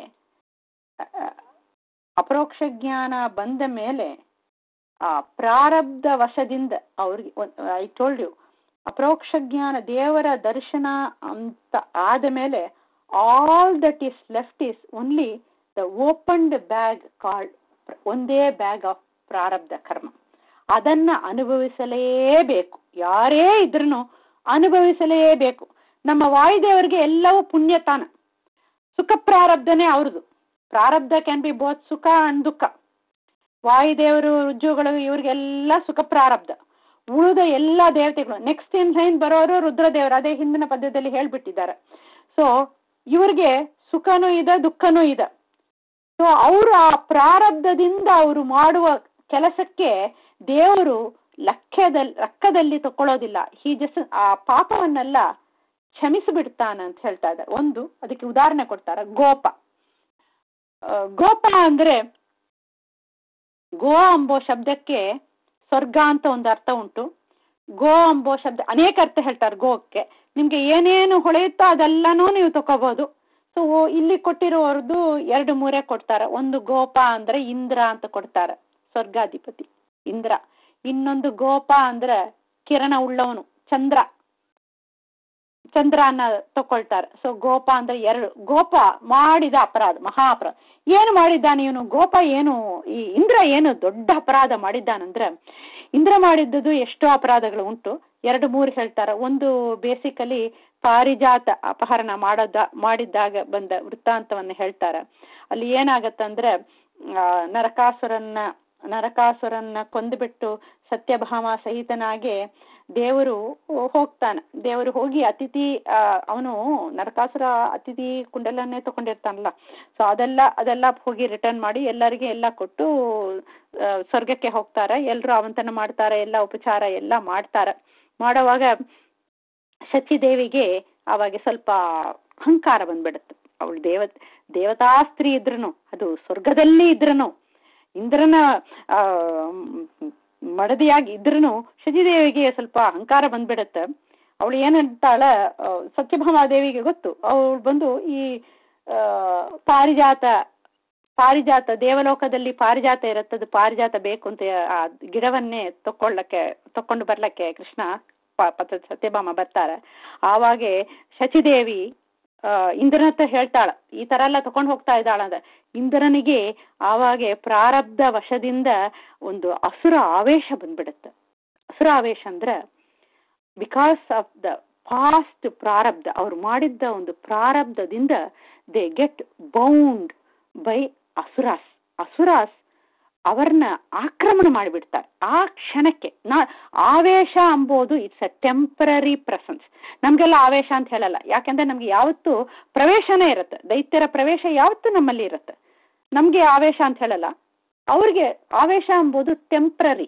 ಅಪರೋಕ್ಷ ಜ್ಞಾನ ಬಂದ ಮೇಲೆ ಆ ಪ್ರಾರಬ್ಧ ವಶದಿಂದ ಅವ್ರಿಗೆ ಐ ಟೋಲ್ಡ್ ಯು ಅಪರೋಕ್ಷ ಜ್ಞಾನ ದೇವರ ದರ್ಶನ ಅಂತ ಆದ ಮೇಲೆ all that is left is only the opened bag called ಒಂದೇ ಬ್ಯಾಗ್ ಆಫ್ ಪ್ರಾರಬ್ಧ ಕರ್ಮ ಅದನ್ನ ಅನುಭವಿಸಲೇಬೇಕು ಯಾರೇ ಇದ್ರೂ ಅನುಭವಿಸಲೇಬೇಕು ನಮ್ಮ ವಾಯುದೇವರಿಗೆ ಎಲ್ಲವೂ ಪುಣ್ಯತಾನ ಸುಖ ಪ್ರಾರಬ್ಧನೇ ಅವ್ರದ್ದು prarabdha can be both sukha and dukha ವಾಯುದೇವರು ರುಜುಗಳು ಇವ್ರಿಗೆಲ್ಲ ಸುಖ ಪ್ರಾರಬ್ಧ ಉಳಿದ ಎಲ್ಲ ದೇವತೆಗಳು ನೆಕ್ಸ್ಟ್ ಇನ್ ಲೈನ್ ಬರೋರು ರುದ್ರದೇವರು ಅದೇ ಹಿಂದಿನ ಪದ್ಯದಲ್ಲಿ ಹೇಳ್ಬಿಟ್ಟಿದ್ದಾರೆ ಸೊ ಇವ್ರಿಗೆ ಸುಖನೂ ಇದೆ ದುಃಖನೂ ಇದೆ ಸೊ ಅವರು ಆ ಪ್ರಾರಬ್ಧದಿಂದ ಅವರು ಮಾಡುವ ಕೆಲಸಕ್ಕೆ ದೇವರು ಲಕ್ಷ್ಯದಲ್ಲಿ ಲೆಕ್ಕದಲ್ಲಿ ತಕೊಳ್ಳೋದಿಲ್ಲ ಹೀ ಜಸ್ಟ್ ಆ ಪಾಪವನ್ನೆಲ್ಲ ಕ್ಷಮಿಸಿಬಿಡ್ತಾನ ಅಂತ ಹೇಳ್ತಾ ಇದ್ದಾರೆ ಒಂದು ಅದಕ್ಕೆ ಉದಾಹರಣೆ ಕೊಡ್ತಾರೆ ಗೋಪ ಆ, ಗೋಪ ಅಂದ್ರೆ ಗೋ ಅಂಬೋ ಶಬ್ದಕ್ಕೆ ಸ್ವರ್ಗ ಅಂತ ಒಂದು ಅರ್ಥ ಉಂಟು ಗೋ ಅಂಬೋ ಶಬ್ದ ಅನೇಕ ಅರ್ಥ ಹೇಳ್ತಾರೆ ಗೋಕ್ಕೆ ನಿಮ್ಗೆ ಏನೇನು ಹೊಳೆಯುತ್ತೋ ಅದೆಲ್ಲನೂ ನೀವು ತಗೋಬಹುದು ಸೊ ಇಲ್ಲಿ ಕೊಟ್ಟಿರೋರ್ದು ಎರಡು ಮೂರೇ ಕೊಡ್ತಾರೆ ಒಂದು ಗೋಪ ಅಂದ್ರೆ ಇಂದ್ರ ಅಂತ ಕೊಡ್ತಾರೆ ಸ್ವರ್ಗಾಧಿಪತಿ ಇಂದ್ರ ಇನ್ನೊಂದು ಗೋಪ ಅಂದ್ರೆ ಕಿರಣ ಉಳ್ಳವನು ಚಂದ್ರ ಚಂದ್ರನ ತಕೊಳ್ತಾರೆ ಸೊ ಗೋಪ ಅಂದ್ರೆ ಎರಡು ಗೋಪ ಮಾಡಿದ ಅಪರಾಧ ಮಹಾ ಅಪರಾಧ ಏನು ಮಾಡಿದ್ದಾನೆ ಇವನು ಗೋಪ ಏನು ಈ ಇಂದ್ರ ಏನು ದೊಡ್ಡ ಅಪರಾಧ ಮಾಡಿದ್ದಾನಂದ್ರೆ ಇಂದ್ರ ಮಾಡಿದ್ದದು ಎಷ್ಟೋ ಅಪರಾಧಗಳು ಉಂಟು ಎರಡು ಮೂರು ಹೇಳ್ತಾರೆ ಒಂದು ಬೇಸಿಕಲಿ ಪಾರಿಜಾತ ಅಪಹರಣ ಮಾಡೋದ ಮಾಡಿದ್ದಾಗ ಬಂದ ವೃತ್ತಾಂತವನ್ನ ಹೇಳ್ತಾರೆ ಅಲ್ಲಿ ಏನಾಗತ್ತಂದ್ರೆ ಆ, ನರಕಾಸುರನ್ನ ನರಕಾಸುರನ್ನ ಕೊಂದುಬಿಟ್ಟು ಸತ್ಯಭಾಮ ಸಹಿತನಾಗಿ ದೇವರು ಹೋಗ್ತಾನೆ ದೇವರು ಹೋಗಿ ಅತಿಥಿ ಅವನು ನರಕಾಸುರ ಅತಿಥಿ ಕುಂಡಲನ್ನೇ ತಗೊಂಡಿರ್ತಾನಲ್ಲ ಸೊ ಅದೆಲ್ಲ ಅದೆಲ್ಲ ಹೋಗಿ ರಿಟರ್ನ್ ಮಾಡಿ ಎಲ್ಲರಿಗೆ ಎಲ್ಲ ಕೊಟ್ಟು ಆ, ಸ್ವರ್ಗಕ್ಕೆ ಹೋಗ್ತಾರೆ ಎಲ್ಲರೂ ಅವಂತನ ಮಾಡ್ತಾರೆ ಎಲ್ಲ ಉಪಚಾರ ಎಲ್ಲ ಮಾಡ್ತಾರೆ ಮಾಡೋವಾಗ ಸಚಿದೇವಿಗೆ ಅವಾಗ ಸ್ವಲ್ಪ ಅಹಂಕಾರ ಬಂದ್ಬಿಡುತ್ತೆ ಅವಳು ದೇವ ದೇವತಾ ಸ್ತ್ರೀ ಇದ್ರುನು ಅದು ಸ್ವರ್ಗದಲ್ಲಿ ಇದ್ರುನು ಇಂದ್ರನ ಆ ಮ್, ಮಡದಿಯಾಗಿ ಇದ್ರುನು ಶಚಿದೇವಿಗೆ ಸ್ವಲ್ಪ ಅಹಂಕಾರ ಬಂದ್ಬಿಡತ್ತೆ ಅವಳು ಏನಂತಾಳ ಆ, ಸತ್ಯಭಾಮಾದೇವಿಗೆ ಗೊತ್ತು ಅವಳು ಬಂದು ಈ ಆ, ಪಾರಿಜಾತ ಪಾರಿಜಾತ ದೇವಲೋಕದಲ್ಲಿ ಪಾರಿಜಾತ ಇರುತ್ತದು ಪಾರಿಜಾತ ಬೇಕು ಅಂತ ಆ ಗಿಡವನ್ನೇ ತಕೊಳ್ಳಕ್ಕೆ ತಕೊಂಡು ಬರ್ಲಕ್ಕೆ ಕೃಷ್ಣ ಪ- ಪತ ಸತ್ಯಭಾಮ ಬರ್ತಾರೆ ಆವಾಗೆ ಶಚಿದೇವಿ ಆ, ಇಂದ್ರನ ಹತ್ರ ಹೇಳ್ತಾಳ ಈ ತರ ಎಲ್ಲ ತಕೊಂಡು ಹೋಗ್ತಾ ಇದ್ದಾಳ ಅಂತ ಇಂದ್ರನಿಗೆ ಆವಾಗೆ ಪ್ರಾರಬ್ಧ ವಶದಿಂದ ಒಂದು ಅಸುರ ಆವೇಶ ಬಂದ್ಬಿಡುತ್ತೆ ಅಸುರ ಆವೇಶ ಅಂದ್ರೆ ಬಿಕಾಸ್ ಆಫ್ ದ ಫಾಸ್ಟ್ ಪ್ರಾರಬ್ಧ ಅವ್ರು ಮಾಡಿದ್ದ ಒಂದು ಪ್ರಾರಬ್ಧದಿಂದ they get bound by asuras asuras ಅವರನ್ನ ಆಕ್ರಮಣ ಮಾಡಿಬಿಡ್ತಾರೆ ಆ ಕ್ಷಣಕ್ಕೆ ನಾ ಆವೇಶ ಅಂಬೋದು ಇಟ್ಸ್ ಅ ಟೆಂಪರರಿ ಪ್ರೆಸೆನ್ಸ್ ನಮ್ಗೆಲ್ಲ ಆವೇಶ ಅಂತ ಹೇಳಲ್ಲ ಯಾಕೆಂದ್ರೆ ನಮ್ಗೆ ಯಾವತ್ತೂ ಪ್ರವೇಶನೇ ಇರುತ್ತೆ ದೈತ್ಯರ ಪ್ರವೇಶ ಯಾವತ್ತೂ ನಮ್ಮಲ್ಲಿ ಇರುತ್ತೆ ನಮ್ಗೆ ಆವೇಶ ಅಂತ ಹೇಳಲ್ಲ ಅವ್ರಿಗೆ ಆವೇಶ ಎಂಬುದು ಟೆಂಪ್ರರಿ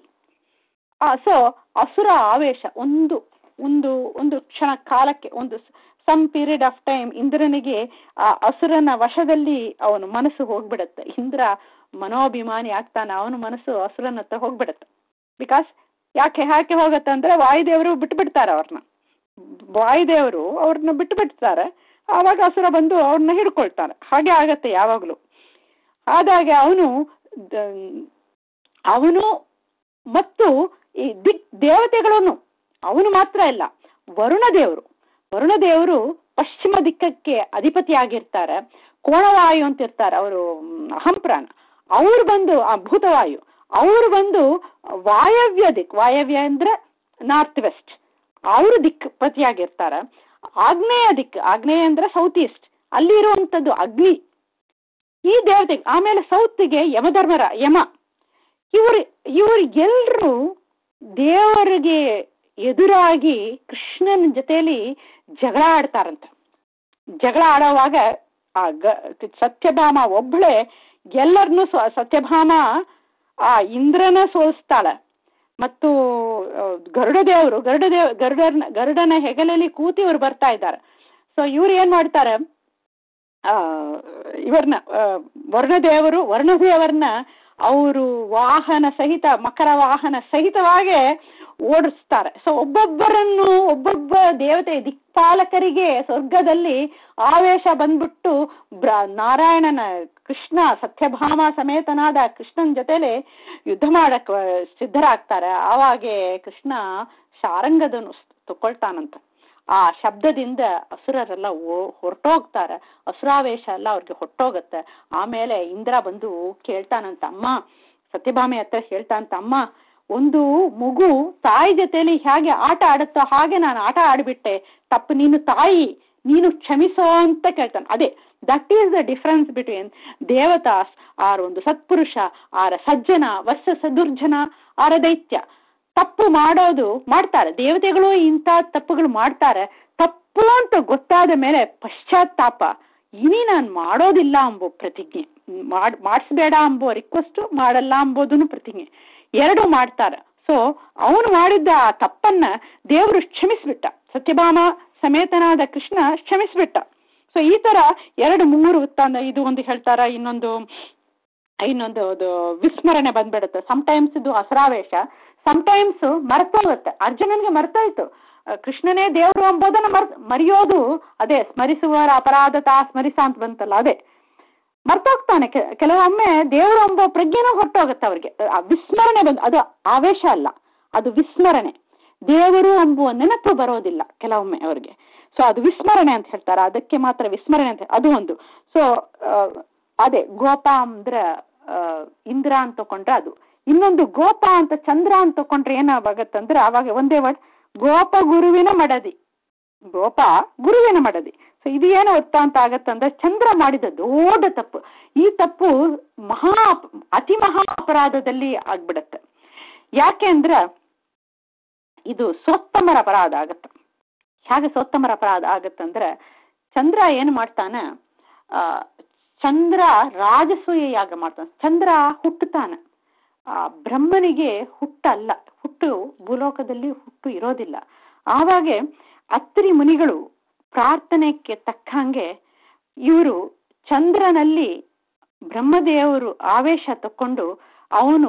ಸೊ ಅಸುರ ಆವೇಶ ಒಂದು ಒಂದು ಒಂದು ಕ್ಷಣ ಕಾಲಕ್ಕೆ ಒಂದು ಸಮ್ ಪೀರಿಯಡ್ ಆಫ್ ಟೈಮ್ ಇಂದ್ರನಿಗೆ ಆ ಅಸುರನ ವಶದಲ್ಲಿ ಅವನ ಮನಸ್ಸು ಹೋಗ್ಬಿಡತ್ತೆ ಇಂದ್ರ ಮನೋಭಿಮಾನಿ ಆಗ್ತಾನೆ ಅವನ ಮನಸ್ಸು ಅಸುರನ ಹತ್ರ ಹೋಗ್ಬಿಡತ್ತೆ ಬಿಕಾಸ್ ಯಾಕೆ ಯಾಕೆ ಹೋಗತ್ತೆ ಅಂದ್ರೆ ವಾಯುದೇವರು ಬಿಟ್ಟು ಬಿಡ್ತಾರೆ ಅವ್ರನ್ನ ವಾಯುದೇವರು ಅವ್ರನ್ನ ಬಿಟ್ಟು ಬಿಡ್ತಾರೆ ಆವಾಗ ಅಸುರ ಬಂದು ಅವ್ರನ್ನ ಹಿಡ್ಕೊಳ್ತಾನೆ ಹಾಗೆ ಆಗತ್ತೆ ಯಾವಾಗಲೂ ಆದಾಗ ಅವನು ಅವನು ಮತ್ತು ಈ ದಿಕ್ ದೇವತೆಗಳನ್ನು ಅವನು ಮಾತ್ರ ಇಲ್ಲ ವರುಣ ದೇವರು ವರುಣ ದೇವರು ಪಶ್ಚಿಮ ದಿಕ್ಕಕ್ಕೆ ಅಧಿಪತಿಯಾಗಿರ್ತಾರೆ ಕೋಣವಾಯು ಅಂತ ಇರ್ತಾರೆ ಅವರು ಅಹಂಪ್ರಾಣ ಅವ್ರು ಬಂದು ಆ ಭೂತವಾಯು ಅವ್ರು ಬಂದು ವಾಯವ್ಯ ದಿಕ್ ವಾಯವ್ಯ ಅಂದ್ರೆ ನಾರ್ತ್ ವೆಸ್ಟ್ ಅವರು ದಿಕ್ ಪತಿಯಾಗಿರ್ತಾರೆ ಆಗ್ನೇಯ ದಿಕ್ ಆಗ್ನೇಯ ಅಂದ್ರೆ ಸೌತ್ ಈಸ್ಟ್ ಅಲ್ಲಿ ಇರುವಂತದ್ದು ಅಗ್ನಿ ಈ ದೇವತೆ ಆಮೇಲೆ ಸೌತ್ಗೆ ಯಮಧರ್ಮರ ಯಮ ಇವರು ಇವರು ಎಲ್ರು ದೇವರಿಗೆ ಎದುರಾಗಿ ಕೃಷ್ಣನ ಜೊತೆಯಲ್ಲಿ ಜಗಳ ಆಡ್ತಾರಂತ ಜಗಳ ಆಡೋವಾಗ ಆ ಗ ಸತ್ಯಭಾಮ ಒಬ್ಬಳೆ ಎಲ್ಲರನ್ನೂ ಸತ್ಯಭಾಮ ಆ ಇಂದ್ರನ ಸೋಲಿಸ್ತಾಳೆ ಮತ್ತು ಗರುಡ ದೇವರು ಗರುಡ ದೇವ್ ಗರುಡನ ಗರುಡನ ಹೆಗಲಲ್ಲಿ ಕೂತಿ ಇವ್ರು ಬರ್ತಾ ಇದ್ದಾರೆ ಸೊ ಇವ್ರು ಏನ್ ಮಾಡ್ತಾರೆ ಆ ಇವ್ರನ್ನ ವರ್ಣದೇವರು ವರ್ಣದೇವರನ್ನ ಅವರು ವಾಹನ ಸಹಿತ ಮಕರ ವಾಹನ ಸಹಿತವಾಗೇ ಓಡಿಸ್ತಾರೆ ಸೊ ಒಬ್ಬೊಬ್ಬರನ್ನು ಒಬ್ಬೊಬ್ಬ ದೇವತೆ ದಿಕ್ಪಾಲಕರಿಗೆ ಸ್ವರ್ಗದಲ್ಲಿ ಆವೇಶ ಬಂದ್ಬಿಟ್ಟು ಬ್ರ ನಾರಾಯಣನ ಕೃಷ್ಣ ಸತ್ಯಭಾಮ ಸಮೇತನಾದ ಕೃಷ್ಣನ ಜೊತೆಲೆ ಯುದ್ಧ ಮಾಡಕ್ ಸಿದ್ಧರಾಗ್ತಾರೆ ಆವಾಗೆ ಕೃಷ್ಣ ಶಾರಂಗದನು ತಕೊಳ್ತಾನಂತ ಆ ಶಬ್ದದಿಂದ ಅಸುರರೆಲ್ಲ ಹೊರಟೋಗ್ತಾರೆ ಅಸುರಾವೇಶ ಎಲ್ಲ ಅವ್ರಿಗೆ ಹೊಟ್ಟೋಗತ್ತೆ ಆಮೇಲೆ ಇಂದ್ರ ಬಂದು ಕೇಳ್ತಾನಂತ ಅಮ್ಮ ಸತ್ಯಭಾಮೆ ಹತ್ರ ಹೇಳ್ತಾನಂತ ಅಮ್ಮ ಒಂದು ಮಗು ತಾಯಿ ಜೊತೆಲಿ ಹೇಗೆ ಆಟ ಆಡುತ್ತೋ ಹಾಗೆ ನಾನು ಆಟ ಆಡ್ಬಿಟ್ಟೆ ತಪ್ಪು ನೀನು ತಾಯಿ ನೀನು ಕ್ಷಮಿಸೋ ಅಂತ ಕೇಳ್ತಾನೆ ಅದೇ that is the difference between devatas or ಒಂದು ಸತ್ಪುರುಷ ಆರ ಸಜ್ಜನ ವರ್ಷ ಸದುರ್ಜನ ಆರ ದೈತ್ಯ ತಪ್ಪು ಮಾಡೋದು ಮಾಡ್ತಾರೆ ದೇವತೆಗಳು ಇಂಥ ತಪ್ಪುಗಳು ಮಾಡ್ತಾರೆ ತಪ್ಪು ಅಂತ ಗೊತ್ತಾದ ಮೇಲೆ ಪಶ್ಚಾತ್ತಾಪ ಇನಿ ನಾನು ಮಾಡೋದಿಲ್ಲ ಎಂಬ ಪ್ರತಿಜ್ಞೆ ಮಾಡ್ ಮಾಡಿಸ್ಬೇಡ ಅಂಬೋ ರಿಕ್ವೆಸ್ಟ್ ಮಾಡಲ್ಲ ಅಂಬೋದನ್ನು ಪ್ರತಿಜ್ಞೆ ಎರಡೂ ಮಾಡ್ತಾರ ಸೊ ಅವನು ಮಾಡಿದ್ದ ಆ ತಪ್ಪನ್ನ ದೇವರು ಕ್ಷಮಿಸ್ಬಿಟ್ಟ ಸತ್ಯಭಾಮ ಸಮೇತನಾದ ಕೃಷ್ಣ ಕ್ಷಮಿಸ್ಬಿಟ್ಟ ಸೊ ಈ ತರ ಎರಡು ಮೂರು ವೃತ್ತಾಂತ ಇದು ಒಂದು ಹೇಳ್ತಾರ ಇನ್ನೊಂದು ಇನ್ನೊಂದು ಅದು ವಿಸ್ಮರಣೆ ಬಂದ್ಬಿಡುತ್ತೆ ಸಮಟೈಮ್ಸ್ ಇದು ಹಸರಾವೇಶ ಸಮಟೈಮ್ಸ್ ಮರ್ತೋಗುತ್ತೆ ಅರ್ಜುನನ್ಗೆ ಮರ್ತೋಯ್ತು ಅಹ್ ಕೃಷ್ಣನೇ ದೇವರು ಎಂಬುದನ್ನ ಮರ್ ಮರೆಯೋದು ಅದೇ ಸ್ಮರಿಸುವರ ಅಪರಾಧ ತಾ ಸ್ಮರಿಸ ಅಂತ ಬಂತಲ್ಲ ಅದೇ ಮರ್ತೋಗ್ತಾನೆ ಕೆ- ಕೆಲವೊಮ್ಮೆ ದೇವರು ಎಂಬ ಪ್ರಜ್ಞೆನೂ ಹೊರಟೋಗುತ್ತೆ ಅವ್ರಿಗೆ ಆ ವಿಸ್ಮರಣೆ ಬಂದು ಅದು ಆವೇಶ ಅಲ್ಲ ಅದು ವಿಸ್ಮರಣೆ ದೇವರು ಎಂಬುವ ನೆನಪು ಬರೋದಿಲ್ಲ ಕೆಲವೊಮ್ಮೆ ಅವ್ರಿಗೆ ಸೊ ಅದು ವಿಸ್ಮರಣೆ ಅಂತ ಹೇಳ್ತಾರೆ ಅದಕ್ಕೆ ಮಾತ್ರ ವಿಸ್ಮರಣೆ ಅಂತ ಅದು ಒಂದು ಸೊ ಅದೇ ಗೋಪ ಅಂದ್ರೆ ಆ, ಇಂದ್ರ ಅಂತ ತಕೊಂಡ್ರೆ ಅದು ಇನ್ನೊಂದು ಗೋಪ ಅಂತ ಚಂದ್ರ ಅಂತ ತಕೊಂಡ್ರೆ ಏನಾಗತ್ತಂದ್ರೆ ಅವಾಗ ಒಂದೇ ವರ್ಡ್ ಗೋಪ ಗುರುವಿನ ಮಡದಿ ಗೋಪ ಗುರುವಿನ ಮಡದಿ ಸೊ ಇದು ಏನು ಅರ್ಥ ಅಂತ ಆಗತ್ತಂದ್ರೆ ಚಂದ್ರ ಮಾಡಿದ ದೊಡ್ಡ ತಪ್ಪು ಈ ತಪ್ಪು ಮಹಾ ಅಪ್- ಅತಿ ಮಹಾ ಅಪರಾಧದಲ್ಲಿ ಆಗ್ಬಿಡತ್ತೆ ಯಾಕೆ ಅಂದ್ರ ಇದು ಸೋತ್ತಮರ ಅಪರಾಧ ಆಗತ್ತೆ ಹೇಗೆ ಸೋತ್ತಮರ ಅಪರಾಧ ಆಗತ್ತಂದ್ರೆ ಚಂದ್ರ ಏನು ಮಾಡ್ತಾನ ಆ ಚಂದ್ರ ರಾಜಸೂಯ ಯಾಗ ಮಾಡ್ತಾನೆ ಚಂದ್ರ ಹುಟ್ಟುತ್ತಾನ ಆ ಬ್ರಹ್ಮನಿಗೆ ಹುಟ್ಟಲ್ಲ ಹುಟ್ಟು ಭೂಲೋಕದಲ್ಲಿ ಹುಟ್ಟು ಇರೋದಿಲ್ಲ ಆವಾಗೆ ಅತ್ರಿ ಮುನಿಗಳು ಪ್ರಾರ್ಥನೆಗೆ ತಕ್ಕಂಗೆ ಇವರು ಚಂದ್ರನಲ್ಲಿ ಬ್ರಹ್ಮದೇವರು ಆವೇಶ ತಕೊಂಡು ಅವನು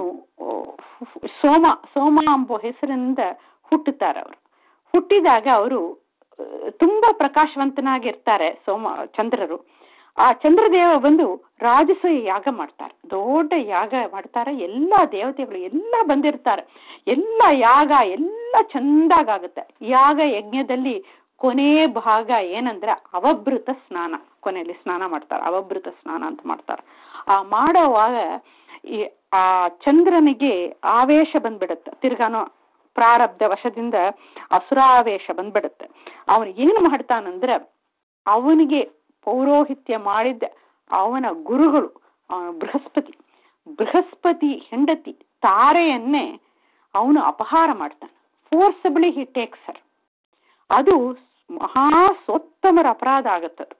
ಸೋಮ ಸೋಮ ಎಂಬ ಹೆಸರಿನಿಂದ ಹುಟ್ಟುತ್ತಾರೆ ಅವರು ಹುಟ್ಟಿದಾಗ ಅವರು ತುಂಬಾ ಪ್ರಕಾಶವಂತನಾಗಿರ್ತಾರೆ ಸೋಮ ಚಂದ್ರರು ಆ ಚಂದ್ರದೇವ ಬಂದು ರಾಜಸೂಯ ಯಾಗ ಮಾಡ್ತಾರೆ ದೊಡ್ಡ ಯಾಗ ಮಾಡ್ತಾರೆ ಎಲ್ಲಾ ದೇವತೆಗಳು ಎಲ್ಲ ಬಂದಿರ್ತಾರೆ ಎಲ್ಲ ಯಾಗ ಎಲ್ಲ ಚಂದಾಗುತ್ತೆ ಯಾಗ ಯಜ್ಞದಲ್ಲಿ ಕೊನೆ ಭಾಗ ಏನಂದ್ರೆ ಅವಭೃತ ಸ್ನಾನ ಕೊನೆಯಲ್ಲಿ ಸ್ನಾನ ಮಾಡ್ತಾರೆ ಅವಭೃತ ಸ್ನಾನ ಅಂತ ಮಾಡ್ತಾರೆ ಆ ಮಾಡೋವಾಗ ಈ ಆ ಚಂದ್ರನಿಗೆ ಆವೇಶ ಬಂದ್ಬಿಡುತ್ತೆ ತಿರ್ಗಾನು ಪ್ರಾರಬ್ಧ ವಶದಿಂದ ಅಸುರಾವೇಶ ಬಂದ್ಬಿಡುತ್ತೆ ಅವನು ಏನು ಮಾಡ್ತಾನಂದ್ರೆ ಅವನಿಗೆ ಪೌರೋಹಿತ್ಯ ಮಾಡಿದ್ದ ಅವನ ಗುರುಗಳು ಅವನ ಬೃಹಸ್ಪತಿ ಬೃಹಸ್ಪತಿ ಹೆಂಡತಿ ತಾರೆಯನ್ನೇ ಅವನು ಅಪಹಾರ ಮಾಡ್ತಾನೆ ಫೋರ್ಸಬಲಿ ಹಿ ಟೇಕ್ಸ್ ಹರ್ ಅದು ಮಹಾ ಸೋತ್ತಮರ ಅಪರಾಧ ಆಗತ್ತದು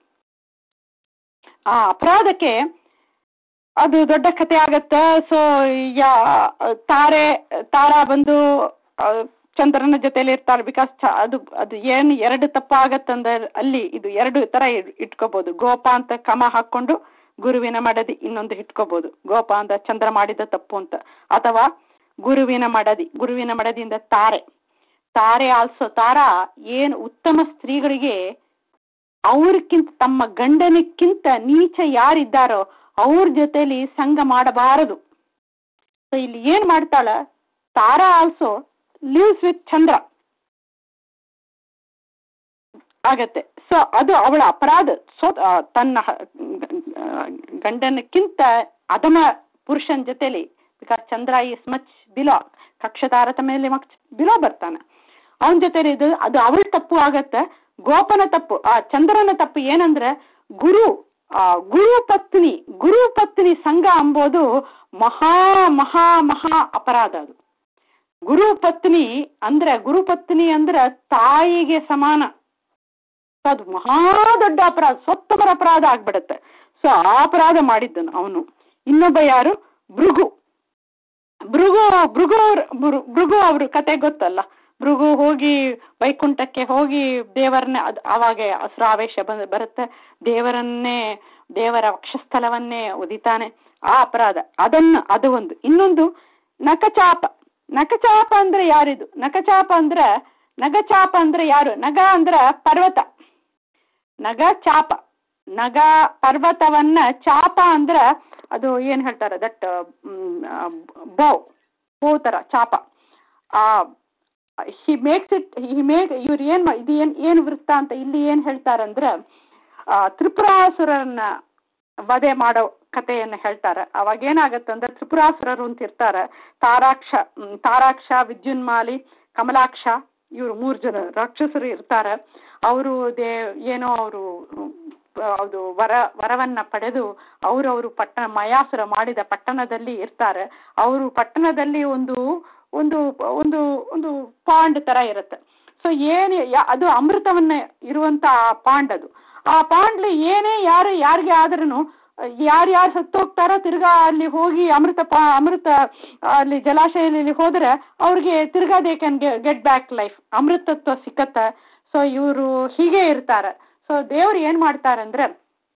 ಆ ಅಪರಾಧಕ್ಕೆ ಅದು ದೊಡ್ಡ ಕತೆ ಆಗತ್ತ ಸೊ ಯಾ ತಾರೆ ತಾರಾ ಬಂದು ಆ, ಚಂದ್ರನ ಜೊತೆಲಿ ಇರ್ತಾರೆ ಬಿಕಾಸ್ ಅದು ಅದು ಏನ್ ಎರಡು ತಪ್ಪಾಗತ್ತಂದ್ರೆ ಅಲ್ಲಿ ಇದು ಎರಡು ತರ ಇಟ್- ಇಟ್ಕೋಬಹುದು ಗೋಪ ಅಂತ ಕಮ ಹಾಕೊಂಡು ಗುರುವಿನ ಮಡದಿ ಇನ್ನೊಂದು ಇಟ್ಕೋಬಹುದು ಗೋಪ ಅಂತ ಚಂದ್ರ ಮಾಡಿದ ತಪ್ಪು ಅಂತ ಅಥವಾ ಗುರುವಿನ ಮಡದಿ ಗುರುವಿನ ಮಡದಿಯಿಂದ ತಾರೆ ತಾರೆ ಆಲ್ಸೋ ತಾರಾ ಏನು ಉತ್ತಮ ಸ್ತ್ರೀಗಳಿಗೆ ಅವ್ರಕ್ಕಿಂತ ತಮ್ಮ ಗಂಡನಕ್ಕಿಂತ ನೀಚ ಯಾರಿದ್ದಾರೋ ಅವ್ರ ಜೊತೆಲಿ ಸಂಘ ಮಾಡಬಾರದು ಸೊ ಇಲ್ಲಿ ಏನ್ ಮಾಡ್ತಾಳ Tara also lives with Chandra ಆಗತ್ತೆ ಸೊ ಅದು ಅವಳ ಅಪರಾಧ ಸೊ ಆ, ತನ್ನ ಹ- ಗ- ಗಂಡನಕ್ಕಿಂತ ಅಧಮ ಪುರುಷನ ಜೊತೆಲಿ because Chandra is much below ಕಕ್ಷ ತಾರತಮ್ಯದಲ್ಲಿ ಮಚ್ ಬಿಲೋ ಬರ್ತಾನೆ ಅವನ ಜೊತೆ ಇದು ಅದು ಅವಳ ತಪ್ಪು ಆಗತ್ತೆ ಗೋಪನ ತಪ್ಪು ಆ ಚಂದ್ರನ ತಪ್ಪು ಏನಂದ್ರೆ ಗುರು ಆ ಗುರು ಪತ್ನಿ ಗುರು ಪತ್ನಿ ಸಂಘ ಅಂಬೋದು ಮಹಾ ಮಹಾ ಮಹಾ ಅಪರಾಧ ಅದು ಗುರು ಪತ್ನಿ ಅಂದ್ರೆ ಗುರು ಪತ್ನಿ ಅಂದ್ರೆ ತಾಯಿಗೆ ಸಮಾನ So ಅದು ಮಹಾ ದೊಡ್ಡ ಅಪರಾಧ ಸೊತ್ತಮರ ಅಪರಾಧ ಆಗ್ಬಿಡತ್ತೆ ಸೊ ಆ ಅಪರಾಧ ಮಾಡಿದ್ದನು ಅವನು ಇನ್ನೊಬ್ಬ ಯಾರು ಭೃಗು ಭೃಗು ಭೃಗು ಅವ್ರ- ಭೃ- ಭೃಗು ಅವ್ರ ಕತೆ ಗೊತ್ತಲ್ಲ ಭೃಗು ಹೋಗಿ ವೈಕುಂಠಕ್ಕೆ ಹೋಗಿ ದೇವರನ್ನೇ ಅದು ಅವಾಗ ಅಸುರಾವೇಶ ಬಂದ ಬರುತ್ತೆ ದೇವರನ್ನೇ ದೇವರ ವಕ್ಷಸ್ಥಲವನ್ನೇ ಉದಿತಾನೆ ಆ ಅಪರಾಧ ಅದನ್ನ ಅದು ಒಂದು ಇನ್ನೊಂದು ನಕಚಾಪ ನಕಚಾಪ ಅಂದ್ರೆ ಯಾರಿದು ನಕಚಾಪ ಅಂದ್ರೆ ನಗಚಾಪ ಅಂದ್ರೆ ಯಾರು ನಗ ಅಂದ್ರ ಪರ್ವತ ನಗ ಚಾಪ ನಗ ಪರ್ವತವನ್ನ ಚಾಪ ಅಂದ್ರ ಅದು ಏನ್ ಹೇಳ್ತಾರೆ ದಟ್ ಬೌ ಬೌ ತರ ಚಾಪ ಆ he makes it he make ಇವ್ರು ಏನ್ ಮಾ- ಇದು ಏನ್ ಏನ್ ವೃತ್ತ ಅಂತ ಇಲ್ಲಿ ಏನ್ ಹೇಳ್ತಾರಂದ್ರ ಆ ತ್ರಿಪುರಾಸುರನ್ನ ವಧೆ ಮಾಡೋ ಕಥೆಯನ್ನ ಹೇಳ್ತಾರೆ ಅವಾಗ ಏನಾಗತ್ತಂದ್ರೆ ತ್ರಿಪುರಾಸುರರು ಅಂತ ಇರ್ತಾರೆ ತಾರಾಕ್ಷ ಮ್, ತಾರಾಕ್ಷ ವಿದ್ಯುನ್ಮಾಲಿ ಕಮಲಾಕ್ಷ ಇವ್ರು ಮೂರು ಜನ ರಾಕ್ಷಸರು ಇರ್ತಾರೆ ಅವರು ದೇ ಏನೋ ಅವರು ಅದು ವರ ವರವನ್ನ ಪಡೆದು ಅವರವರು ಪಟ್ಟಣ ಮಯಾಸುರ ಮಾಡಿದ ಪಟ್ಟಣದಲ್ಲಿ ಇರ್ತಾರೆ ಅವರು ಪಟ್ಟಣದಲ್ಲಿ ಒಂದು ಒಂದು ಒಂದು ಒಂದು ಪಾಂಡ್ ತರ ಇರುತ್ತೆ ಸೊ ಏನು ಯಾ- ಅದು ಅಮೃತವನ್ನ ಇರುವಂತ ಆ ಪಾಂಡ್ ಅದು ಆ ಪಾಂಡ್ಲಿ ಏನೇ ಯಾರು ಯಾರಿಗೆ ಆದ್ರೂ ಯಾರ್ಯಾರು ಸತ್ತೋಗ್ತಾರೋ ತಿರ್ಗಾ ಅಲ್ಲಿ ಹೋಗಿ ಅಮೃತ ಪಾ ಅಮೃತ ಅಲ್ಲಿ ಜಲಾಶಯದಲ್ಲಿ ಹೋದ್ರೆ ಅವ್ರಿಗೆ ತಿರ್ಗಾ they can get back life ಅಮೃತತ್ವ ಸಿಕ್ಕತ್ತ ಸೊ ಇವರು ಹೀಗೆ ಇರ್ತಾರೆ ಸೊ ದೇವ್ರು ಏನ್ ಮಾಡ್ತಾರಂದ್ರೆ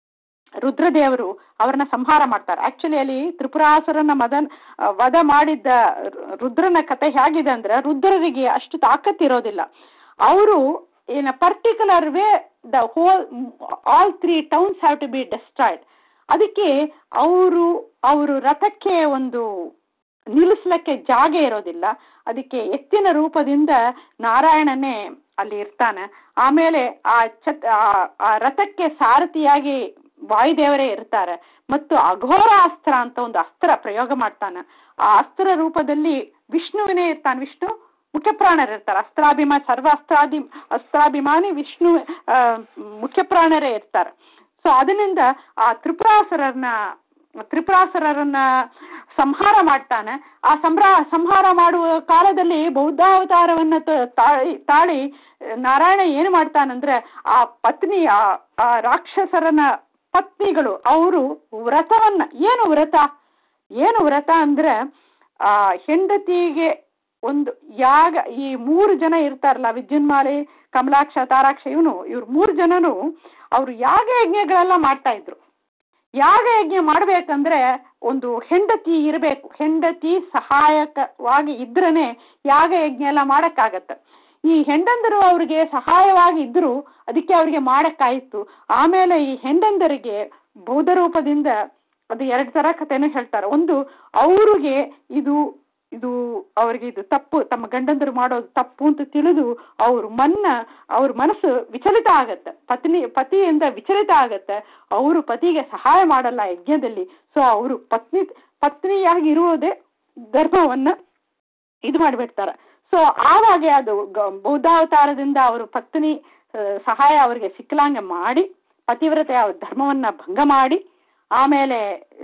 ರುದ್ರದೇವರು ಅವ್ರನ್ನ ಸಂಹಾರ ಮಾಡ್ತಾರೆ ಆಕ್ಚುಲಿ ಅಲ್ಲಿ ತ್ರಿಪುರಾಸುರನ ಮದನ್ ವಧ ಮಾಡಿದ್ದ ರುದ್ರನ ಕತೆ ಹೇಗಿದೆ ಅಂದ್ರೆ ರುದ್ರರಿಗೆ ಅಷ್ಟು ತಾಕತ್ ಇರೋದಿಲ್ಲ ಅವರು in a particular way the whole all three towns have to be destroyed ಅದಕ್ಕೆ ಅವರು ಅವರು ರಥಕ್ಕೆ ಒಂದು ನಿಲ್ಲಿಸ್ಲಿಕ್ಕೆ ಜಾಗ ಇರೋದಿಲ್ಲ ಅದಕ್ಕೆ ಎತ್ತಿನ ರೂಪದಿಂದ ನಾರಾಯಣನೇ ಅಲ್ಲಿ ಇರ್ತಾನೆ ಆಮೇಲೆ ಆ ಛತ್ ಆ ರಥಕ್ಕೆ ಸಾರಥಿಯಾಗಿ ವಾಯುದೇವರೇ ಇರ್ತಾರೆ ಮತ್ತು ಅಘೋರ ಅಸ್ತ್ರ ಅಂತ ಒಂದು ಅಸ್ತ್ರ ಪ್ರಯೋಗ ಮಾಡ್ತಾನೆ ಆ ಅಸ್ತ್ರ ರೂಪದಲ್ಲಿ ವಿಷ್ಣುವಿನೇ ಇರ್ತಾನೆ ವಿಷ್ಣು ಮುಖ್ಯಪ್ರಾಣರು ಇರ್ತಾರೆ ಅಸ್ತ್ರಾಭಿಮಾ ಸರ್ವ ಅಸ್ತ್ರಾದಿ ಅಸ್ತ್ರಾಭಿಮಾನಿ ವಿಷ್ಣು ಮುಖ್ಯಪ್ರಾಣರೇ ಇರ್ತಾರೆ ಸೊ ಅದರಿಂದ ಆ ತ್ರಿಪುರಾಸುರನ್ನ ತ್ರಿಪುರಾಸುರರನ್ನ ಸಂಹಾರ ಮಾಡ್ತಾನೆ ಆ ಸಂಭ್ರಾ ಸಂಹಾರ ಮಾಡುವ ಕಾಲದಲ್ಲಿ ಬೌದ್ಧಾವತಾರವನ್ನ ತಾಳಿ ತಾಳಿ ನಾರಾಯಣ ಏನು ಮಾಡ್ತಾನಂದ್ರೆ ಆ ಪತ್ನಿ ಆ ರಾಕ್ಷಸರನ ಪತ್ನಿಗಳು ಅವರು ವ್ರತವನ್ನ ಏನು ವ್ರತ ಏನು ವ್ರತ ಅಂದ್ರೆ ಆ ಹೆಂಡತಿಗೆ ಒಂದು ಯಾಗ ಈ ಮೂರು ಜನ ಇರ್ತಾರಲ್ಲ ವಿದ್ಯುನ್ಮಾಲಿ ಕಮಲಾಕ್ಷ ತಾರಾಕ್ಷ ಇವನು ಇವ್ರು ಮೂರು ಜನನು ಅವ್ರು ಯಾಗ ಯಜ್ಞಗಳೆಲ್ಲ ಮಾಡ್ತಾ ಇದ್ರು ಯಾಗ ಯಜ್ಞ ಮಾಡ್ಬೇಕಂದ್ರೆ ಒಂದು ಹೆಂಡತಿ ಇರಬೇಕು ಹೆಂಡತಿ ಸಹಾಯಕವಾಗಿ ಇದ್ರನೆ ಯಾಗ ಯಜ್ಞ ಎಲ್ಲ ಮಾಡಕ್ಕಾಗತ್ತೆ ಈ ಹೆಂಡಂದರು ಅವ್ರಿಗೆ ಸಹಾಯವಾಗಿ ಇದ್ರು ಅದಕ್ಕೆ ಅವ್ರಿಗೆ ಮಾಡಕ್ಕಾಯ್ತು ಆಮೇಲೆ ಈ ಹೆಂಡಂದರಿಗೆ ಬೌದ್ಧ ರೂಪದಿಂದ ಅದು ಎರಡು ತರ ಕಥೆನೂ ಹೇಳ್ತಾರೆ ಒಂದು ಅವ್ರಿಗೆ ಇದು ಇದು ಅವ್ರಿಗೆ ಇದು ತಪ್ಪು ತಮ್ಮ ಗಂಡಂದರು ಮಾಡೋದು ತಪ್ಪು ಅಂತ ತಿಳಿದು ಅವ್ರ ಮನ್ನ ಅವ್ರ ಮನಸ್ಸು ವಿಚಲಿತ ಆಗತ್ತೆ ಪತ್ನಿ ಪತಿಯಿಂದ ವಿಚಲಿತ ಆಗತ್ತೆ ಅವರು ಪತಿಗೆ ಸಹಾಯ ಮಾಡಲ್ಲ ಯಜ್ಞದಲ್ಲಿ ಸೊ ಅವರು ಪತ್ನಿ ಪತ್ನಿಯಾಗಿ ಇರುವುದೇ ಧರ್ಮವನ್ನ ಇದು ಮಾಡಿಬಿಡ್ತಾರೆ ಸೊ ಆವಾಗ ಅದು ಬೌದ್ಧಾವತಾರದಿಂದ ಅವರು ಪತ್ನಿ ಸಹಾಯ ಅವರಿಗೆ ಸಿಕ್ಕಲಾಂಗೆ ಮಾಡಿ ಪತಿವ್ರತೆ ಅವ್ರ ಧರ್ಮವನ್ನ ಭಂಗ ಮಾಡಿ ಆಮೇಲೆ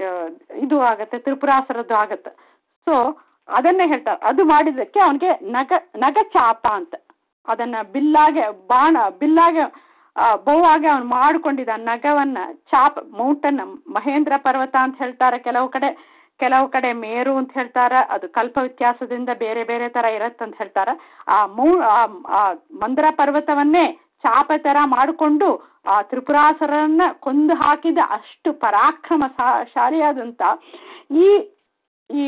ಇದು ಆಗತ್ತೆ ತ್ರಿಪುರಾಸರದ್ದು ಆಗತ್ತೆ ಸೊ ಅದನ್ನೇ ಹೇಳ್ತಾರೆ ಅದು ಮಾಡಿದಕ್ಕೆ ಅವನಿಗೆ ನಗ ನಗ ಚಾಪ ಅಂತ ಅದನ್ನ ಬಿಲ್ಲಾಗೆ ಬಾಣ ಬಿಲ್ಲಾಗೆ ಬಹುವಾಗಿ ಅವನು ಮಾಡಿಕೊಂಡಿದ್ದ ನಗವನ್ನ ಚಾಪ್ ಮೌಂಟನ್ ಮಹೇಂದ್ರ ಪರ್ವತ ಅಂತ ಹೇಳ್ತಾರೆ ಕೆಲವು ಕಡೆ ಕೆಲವು ಕಡೆ ಮೇರು ಅಂತ ಹೇಳ್ತಾರ ಅದು ಕಲ್ಪ ವ್ಯತ್ಯಾಸದಿಂದ ಬೇರೆ ಬೇರೆ ತರ ಇರತ್ತಂತ ಹೇಳ್ತಾರ ಆ ಮೌ ಆ ಮಂದ್ರ ಪರ್ವತವನ್ನೇ ಚಾಪ ತರ ಮಾಡಿಕೊಂಡು ಆ ತ್ರಿಪುರಾಸುರನ್ನ ಕೊಂದು ಹಾಕಿದ ಅಷ್ಟು ಪರಾಕ್ರಮ ಶಾಲಿಯಾದಂತ ಈ ಈ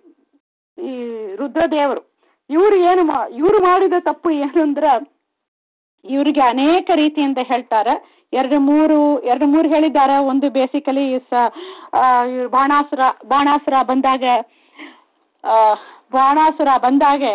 ಈ ರುದ್ರದೇವರು ಇವರು ಏನು ಇವರು ಮಾಡಿದ ತಪ್ಪು ಏನು ಅಂದ್ರೆ ಇವರಿಗೆ ಅನೇಕ ರೀತಿಯಿಂದ ಹೇಳ್ತಾರೆ ಎರಡು ಮೂರು ಎರಡು ಮೂರು ಹೇಳಿದ್ದಾರೆ ಒಂದು ಬೇಸಿಕಲಿ ಸ ಬಾಣಾಸುರ ಬಾಣಾಸುರ ಬಂದಾಗ ಬಾಣಾಸುರ ಬಂದಾಗೆ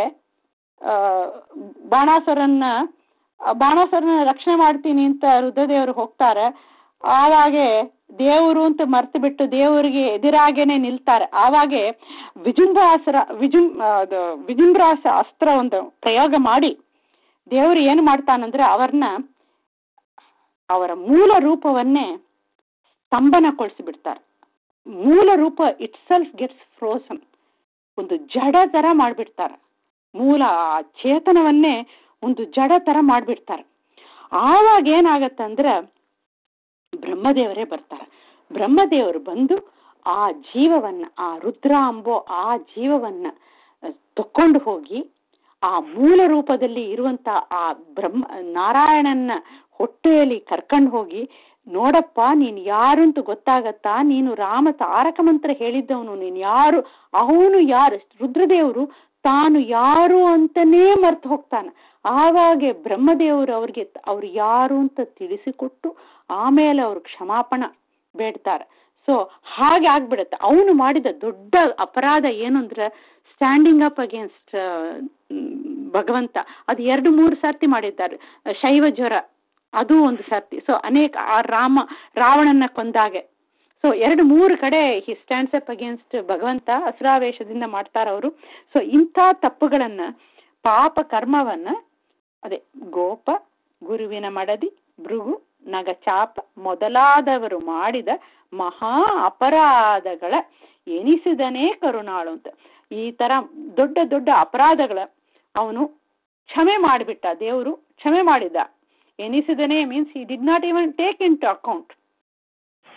ಬಾಣಾಸುರನ್ನ ಬಾಣಾಸುರನ ರಕ್ಷಣೆ ಮಾಡ್ತೀನಿ ಅಂತ ರುದ್ರದೇವರು ಹೋಗ್ತಾರೆ ಆವಾಗೆ ದೇವರು ಅಂತ ಮರ್ತು ಬಿಟ್ಟು ದೇವರಿಗೆ ಎದುರಾಗೇನೆ ನಿಲ್ತಾರೆ ಆವಾಗೆ ವಿಜುಂಬಾಸುರ ವಿಜುಂ ಅದು ವಿಜುಂಬ್ರಾಸ ಅಸ್ತ್ರ ಒಂದು ಪ್ರಯೋಗ ಮಾಡಿ ದೇವರು ಏನು ಮಾಡ್ತಾನಂದ್ರೆ ಅವ್ರನ್ನ ಅವರ ಮೂಲ ರೂಪವನ್ನೇ ಸ್ತಂಭನಗೊಳಿಸಿ ಮೂಲ ರೂಪ ಇಟ್ ಸೆಲ್ಫ್ ಗೆಟ್ಸ್ ಫ್ರೋಸನ್ ಒಂದು ಜಡ ತರ ಮಾಡ್ಬಿಡ್ತಾರೆ ಮೂಲ ಆ ಚೇತನವನ್ನೇ ಒಂದು ಜಡ ತರ ಮಾಡ್ಬಿಡ್ತಾರೆ ಆವಾಗ ಏನಾಗತ್ತಂದ್ರೆ ಬ್ರಹ್ಮದೇವರೇ ಬರ್ತಾರೆ ಬ್ರಹ್ಮದೇವರು ಬಂದು ಆ ಜೀವವನ್ನ ಆ ರುದ್ರ ಅಂಬೋ ಆ ಜೀವವನ್ನ ತಕೊಂಡು ಹೋಗಿ ಆ ಮೂಲ ರೂಪದಲ್ಲಿ ಇರುವಂತ ಆ ಬ್ರಹ್ಮ ನಾರಾಯಣನ ಹೊಟ್ಟೆಯಲ್ಲಿ ಕರ್ಕೊಂಡು ಹೋಗಿ ನೋಡಪ್ಪ ನೀನ್ ಯಾರು ಅಂತ ಗೊತ್ತಾಗತ್ತಾ ನೀನು ರಾಮ ತಾರಕ ಮಂತ್ರ ಹೇಳಿದ್ದವನು ನೀನ್ ಯಾರು ಅವನು ಯಾರು ರುದ್ರದೇವರು ತಾನು ಯಾರು ಅಂತಾನೇ ಮರ್ತು ಹೋಗ್ತಾನ ಆವಾಗೆ ಬ್ರಹ್ಮದೇವರು ಅವ್ರಿಗೆ ಅವ್ರು ಯಾರು ಅಂತ ತಿಳಿಸಿಕೊಟ್ಟು ಆಮೇಲೆ ಅವ್ರು ಕ್ಷಮಾಪಣ ಬೇಡ್ತಾರೆ ಸೊ ಹಾಗೆ ಆಗ್ಬಿಡತ್ತೆ ಅವನು ಮಾಡಿದ ದೊಡ್ಡ ಅಪರಾಧ ಏನು ಅಂದ್ರೆ ಸ್ಟ್ಯಾಂಡಿಂಗ್ ಅಪ್ ಅಗೇನ್ಸ್ಟ್ ಭಗವಂತ ಅದು ಎರಡು ಮೂರು ಸರ್ತಿ ಮಾಡಿದ್ದಾರೆ ಶೈವ ಜ್ವರ ಅದು ಒಂದು ಸರ್ತಿ ಸೊ ಅನೇಕ ಆ ರಾಮ ರಾವಣನ ಕೊಂದಾಗೆ ಸೊ ಎರಡು ಮೂರು ಕಡೆ ಹಿ ಸ್ಟ್ಯಾಂಡ್ಸ್ ಅಪ್ ಅಗೇನ್ಸ್ಟ್ ಭಗವಂತ ಅಸುರಾವೇಶದಿಂದ ಮಾಡ್ತಾರ ಅವರು ಸೊ ಇಂಥ ತಪ್ಪುಗಳನ್ನ ಪಾಪ ಕರ್ಮವನ್ನ ಅದೇ ಗೋಪ ಗುರುವಿನ ಮಡದಿ ಭೃಗು ನಗಚಾಪ ಮೊದಲಾದವರು ಮಾಡಿದ ಮಹಾ ಅಪರಾಧಗಳ ಎನಿಸಿದನೇ ಕರುಣಾಳು ಅಂತ ಈ ತರ ದೊಡ್ಡ ದೊಡ್ಡ ಅಪರಾಧಗಳ ಅವನು ಕ್ಷಮೆ ಮಾಡಿಬಿಟ್ಟ ದೇವರು ಕ್ಷಮೆ ಮಾಡಿದ್ದ ಎನಿಸಿದನೇ means he did not even take into account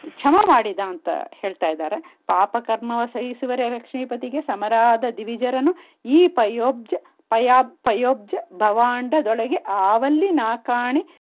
ಕ್ಷಮ ಮಾಡಿದ ಅಂತ ಹೇಳ್ತಾ ಇದ್ದಾರೆ ಪಾಪ ಕರ್ಮವ ಸಹಿಸುವರೆ ಲಕ್ಷ್ಮೀಪತಿಗೆ ಸಮರಾದ ದಿವಿಜರನು ಈ ಪಯೋಬ್ಜ ಪಯಾ ಪಯೋಬ್ಜ ಭವಾಂಡದೊಳಗೆ ಆವಲ್ಲಿ ನಾಕಾಣಿ